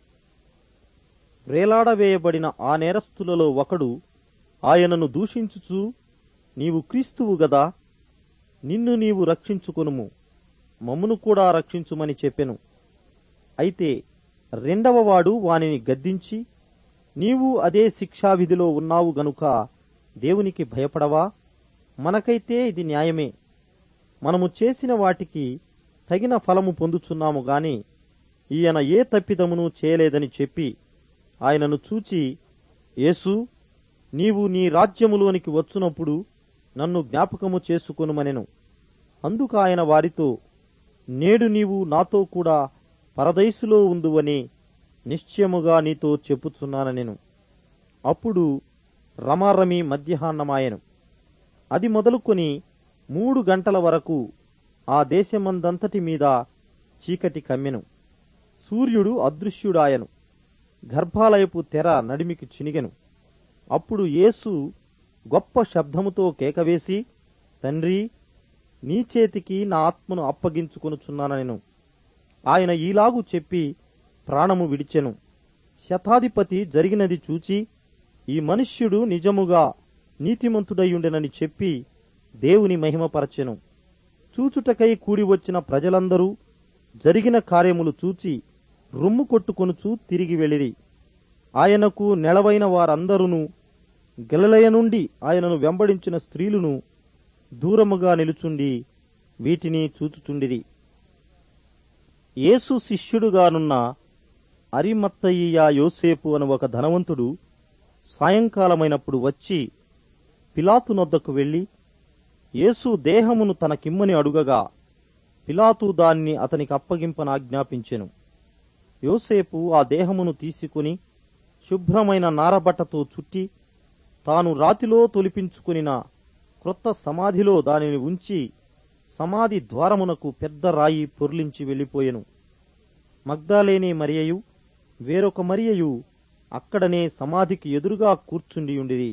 వేలాడవేయబడిన ఆ నేరస్తులలో ఒకడు ఆయనను దూషించుచు నీవు క్రీస్తువు గదా నిన్ను నీవు రక్షించుకొనుము మమ్మును కూడా రక్షించుమని చెప్పెను అయితే రెండవవాడు వానిని గద్దించి నీవు అదే శిక్షావిధిలో ఉన్నావు గనుక దేవునికి భయపడవా మనకైతే ఇది న్యాయమే మనము చేసిన వాటికి తగిన ఫలము పొందుచున్నాము గాని ఈయన ఏ తప్పిదమును చేయలేదని చెప్పి ఆయనను చూచి యేసు నీవు నీ రాజ్యములోనికి వచ్చునప్పుడు నన్ను జ్ఞాపకము చేసుకొనుమనెను అందుకు ఆయన వారితో నేడు నీవు నాతో కూడా పరదైసులో ఉందువని నిశ్చయముగా నీతో చెప్పుచున్నానెను అప్పుడు రమారమి మధ్యాహ్నమాయెను అది మొదలుకొని మూడు గంటల వరకు ఆ దేశమందంతటి మీద చీకటి కమ్మెను సూర్యుడు అదృశ్యుడాయను గర్భాలయపు తెర నడిమికి చినిగెను అప్పుడు యేసు గొప్ప శబ్దముతో కేకవేసి తండ్రి నీ చేతికి నా ఆత్మను అప్పగించుకొనుచున్నానెను ఆయన ఈలాగు చెప్పి ప్రాణము విడిచెను శతాధిపతి జరిగినది చూచి ఈ మనుష్యుడు నిజముగా నీతిమంతుడయ్యుండెనని చెప్పి దేవుని మహిమపరచెను చూచుటకై కూడి వచ్చిన ప్రజలందరూ జరిగిన కార్యములు చూచి రొమ్ము కొట్టుకొనుచూ తిరిగి వెళ్ళిరి ఆయనకు నెలవైన వారందరూ గలలయ నుండి ఆయనను వెంబడించిన స్త్రీలను దూరముగా నిలుచుండి వీటిని చూచుచుండిరి యేసు శిష్యుడుగానున్న అరిమత్తయ్య యోసేపు అను ఒక ధనవంతుడు సాయంకాలమైనప్పుడు వచ్చి పిలాతు నొద్దకు వెళ్లి యేసు దేహమును తనకిమ్మని అడుగగా పిలాతు దాన్ని అతనికి అప్పగింపనాజ్ఞాపించెను యోసేపు ఆ దేహమును తీసుకుని శుభ్రమైన నారబట్టతో చుట్టి తాను రాతిలో తొలిపించుకునిన క్రొత్త సమాధిలో దానిని ఉంచి సమాధి ద్వారమునకు పెద్ద రాయి పొర్లించి వెళ్ళిపోయెను మగ్దాలేని మరియయు వేరొక మరియయు అక్కడనే సమాధికి ఎదురుగా కూర్చుండియుండిరి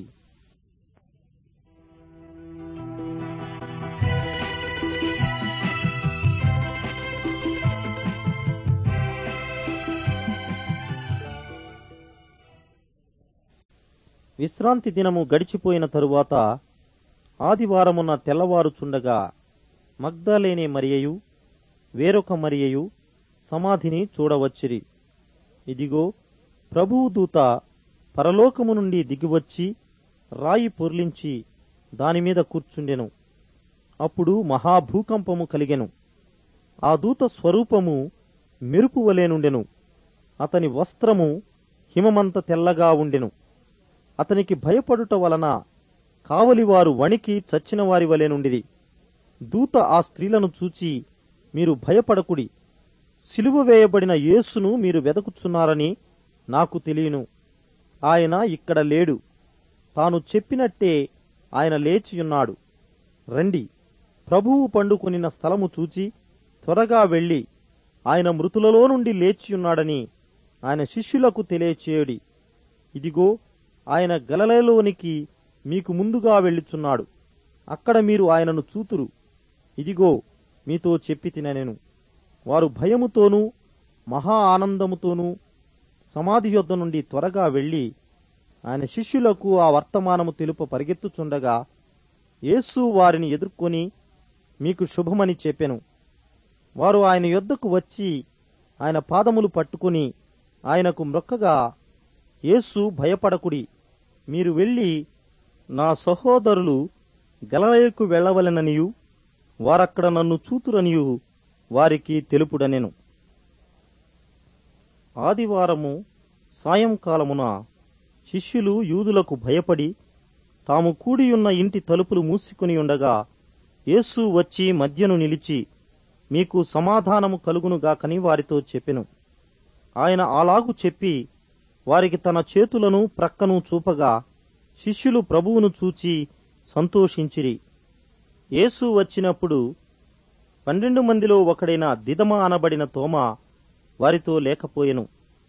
విశ్రాంతి దినము గడిచిపోయిన తరువాత ఆదివారమున తెల్లవారుచుండగా మగ్దాలేనే మరియయు వేరొక మరియయు సమాధిని చూడవచ్చిరి ఇదిగో ప్రభువు దూత పరలోకము నుండి దిగివచ్చి రాయి పొర్లించి దానిమీద కూర్చుండెను అప్పుడు మహాభూకంపము కలిగెను ఆ దూత స్వరూపము మెరుపు వలెనుండెను అతని వస్త్రము హిమమంత తెల్లగా ఉండెను అతనికి భయపడుట వలన కావలివారు వణికి చచ్చిన వారి వలె నుండిరి దూత ఆ స్త్రీలను చూచి మీరు భయపడకుడి సిలువ వేయబడిన యేసును మీరు వెదకుచున్నారని నాకు తెలియను ఆయన ఇక్కడ లేడు తాను చెప్పినట్టే ఆయన లేచియున్నాడు రండి ప్రభువు పండుకొనిన స్థలము చూచి త్వరగా వెళ్ళి ఆయన మృతులలో నుండి లేచియున్నాడని ఆయన శిష్యులకు తెలియచేయడి ఇదిగో ఆయన గలలలోనికి మీకు ముందుగా వెళ్ళుచున్నాడు అక్కడ మీరు ఆయనను చూతురు ఇదిగో మీతో చెప్పి తిననెను వారు భయముతోనూ మహా ఆనందముతోనూ సమాధి యొద్ద నుండి త్వరగా వెళ్ళి ఆయన శిష్యులకు ఆ వర్తమానము తెలుప పరిగెత్తుచుండగా యేసు వారిని ఎదుర్కొని మీకు శుభమని చెప్పెను వారు ఆయన యొద్దకు వచ్చి ఆయన పాదములు పట్టుకుని ఆయనకు మ్రొక్కగా యేసు భయపడకుడి మీరు వెళ్ళి నా సహోదరులు గలలయకు వెళ్ళవలెననియు వారక్కడ నన్ను చూతురనియు వారికి తెలుపుడనెను ఆదివారము సాయంకాలమున శిష్యులు యూదులకు భయపడి తాము కూడియున్న ఇంటి తలుపులు మూసుకుని ఉండగా యేసు వచ్చి మధ్యను నిలిచి మీకు సమాధానము కలుగునుగాకని వారితో చెప్పెను ఆయన అలాగు చెప్పి వారికి తన చేతులను ప్రక్కను చూపగా శిష్యులు ప్రభువును చూచి సంతోషించిరి యేసు వచ్చినప్పుడు పన్నెండు మందిలో ఒకడైన దిదమ అనబడిన తోమ వారితో లేకపోయెను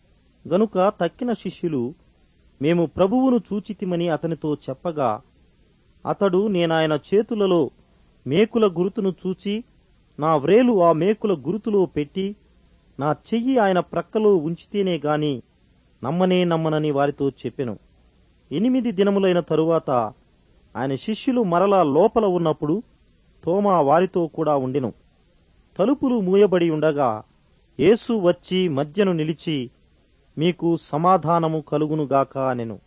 గనుక తక్కిన శిష్యులు మేము ప్రభువును చూచితిమని అతనితో చెప్పగా అతడు నేనాయన చేతులలో మేకుల గురుతును చూచి నా వ్రేలు ఆ మేకుల గురుతులో పెట్టి నా చెయ్యి ఆయన ప్రక్కలో ఉంచితేనే గాని నమ్మనే నమ్మనని వారితో చెప్పెను ఎనిమిది దినములైన తరువాత ఆయన శిష్యులు మరలా లోపల ఉన్నప్పుడు తోమా వారితో కూడా ఉండెను తలుపులు మూయబడి ఉండగా యేసు వచ్చి మధ్యను నిలిచి మీకు సమాధానము కలుగునుగాక అనెను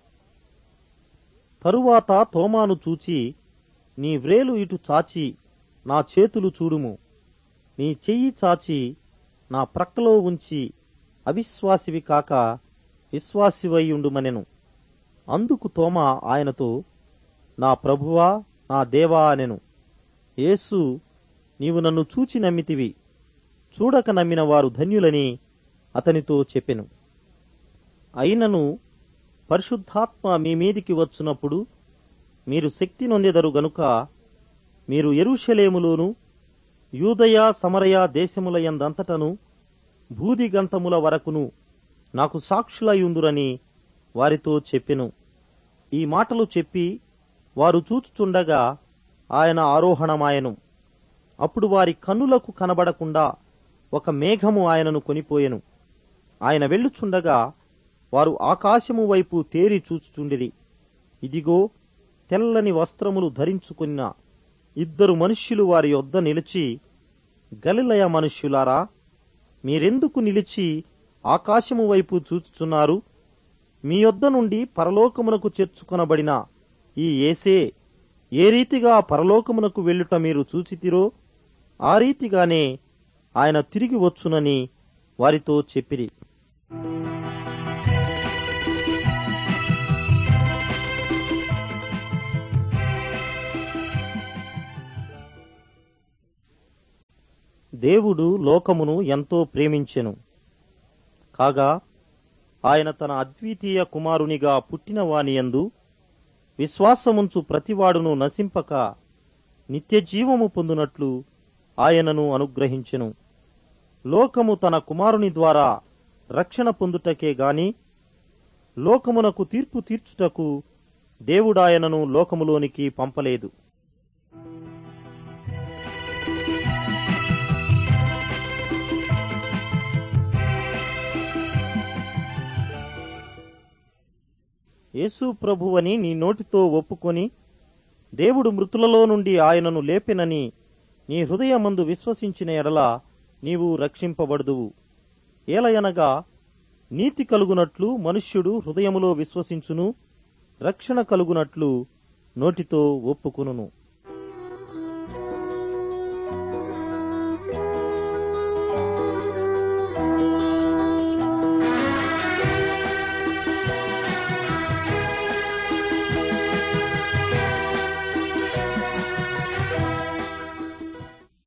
తరువాత తోమాను చూచి నీ వ్రేలు ఇటు చాచి నా చేతులు చూడుము నీ చెయ్యి చాచి నా ప్రక్కలో ఉంచి అవిశ్వాసివి కాక విశ్వాసివైయుండుమనెను అందుకు తోమా ఆయనతో నా ప్రభువా నా దేవా అనెను యేసు నీవు నన్ను చూచి నమ్మితివి చూడక నమ్మిన వారు ధన్యులని అతనితో చెప్పెను అయినను పరిశుద్ధాత్మ మీ మీదికి వచ్చునప్పుడు మీరు శక్తి నొందెదరు గనుక మీరు ఎరుషలేములోను యూదయ సమరయ దేశములయందంతటను భూదిగంతముల వరకును నాకు సాక్షులయుందురని వారితో చెప్పెను ఈ మాటలు చెప్పి వారు చూచుచుండగా ఆయన ఆరోహణమాయెను అప్పుడు వారి కన్నులకు కనబడకుండా ఒక మేఘము ఆయనను కొనిపోయెను ఆయన వెళ్ళుచుండగా వారు ఆకాశము వైపు తేరి చూచుచుండిరి ఇదిగో తెల్లని వస్త్రములు ధరించుకున్న ఇద్దరు మనుష్యులు వారి యొద్ద నిలిచి గలిలయ మనుష్యులారా మీరెందుకు నిలిచి ఆకాశము వైపు చూచుచున్నారు మీ యొద్ద నుండి పరలోకమునకు చేర్చుకొనబడిన ఈ ఏసే ఏ రీతిగా పరలోకమునకు వెళ్ళుట మీరు చూచితిరో ఆ రీతిగానే ఆయన తిరిగి వచ్చునని వారితో చెప్పిరి దేవుడు లోకమును ఎంతో ప్రేమించెను కాగా ఆయన తన అద్వితీయ కుమారునిగా పుట్టిన వానియందు విశ్వాసముంచు ప్రతివాడును నశింపక నిత్యజీవము పొందునట్లు ఆయనను అనుగ్రహించెను లోకము తన కుమారుని ద్వారా రక్షణ పొందుటకే గాని లోకమునకు తీర్పు తీర్చుటకు దేవుడాయనను లోకములోనికి పంపలేదు యేసు ప్రభువని నీ నోటితో ఒప్పుకొని దేవుడు మృతులలో నుండి ఆయనను లేపెనని నీ హృదయమందు విశ్వసించిన ఎడల నీవు రక్షింపబడుదువు ఏలయనగా నీతి కలుగునట్లు మనుష్యుడు హృదయములో విశ్వసించును రక్షణ కలుగునట్లు నోటితో ఒప్పుకొనును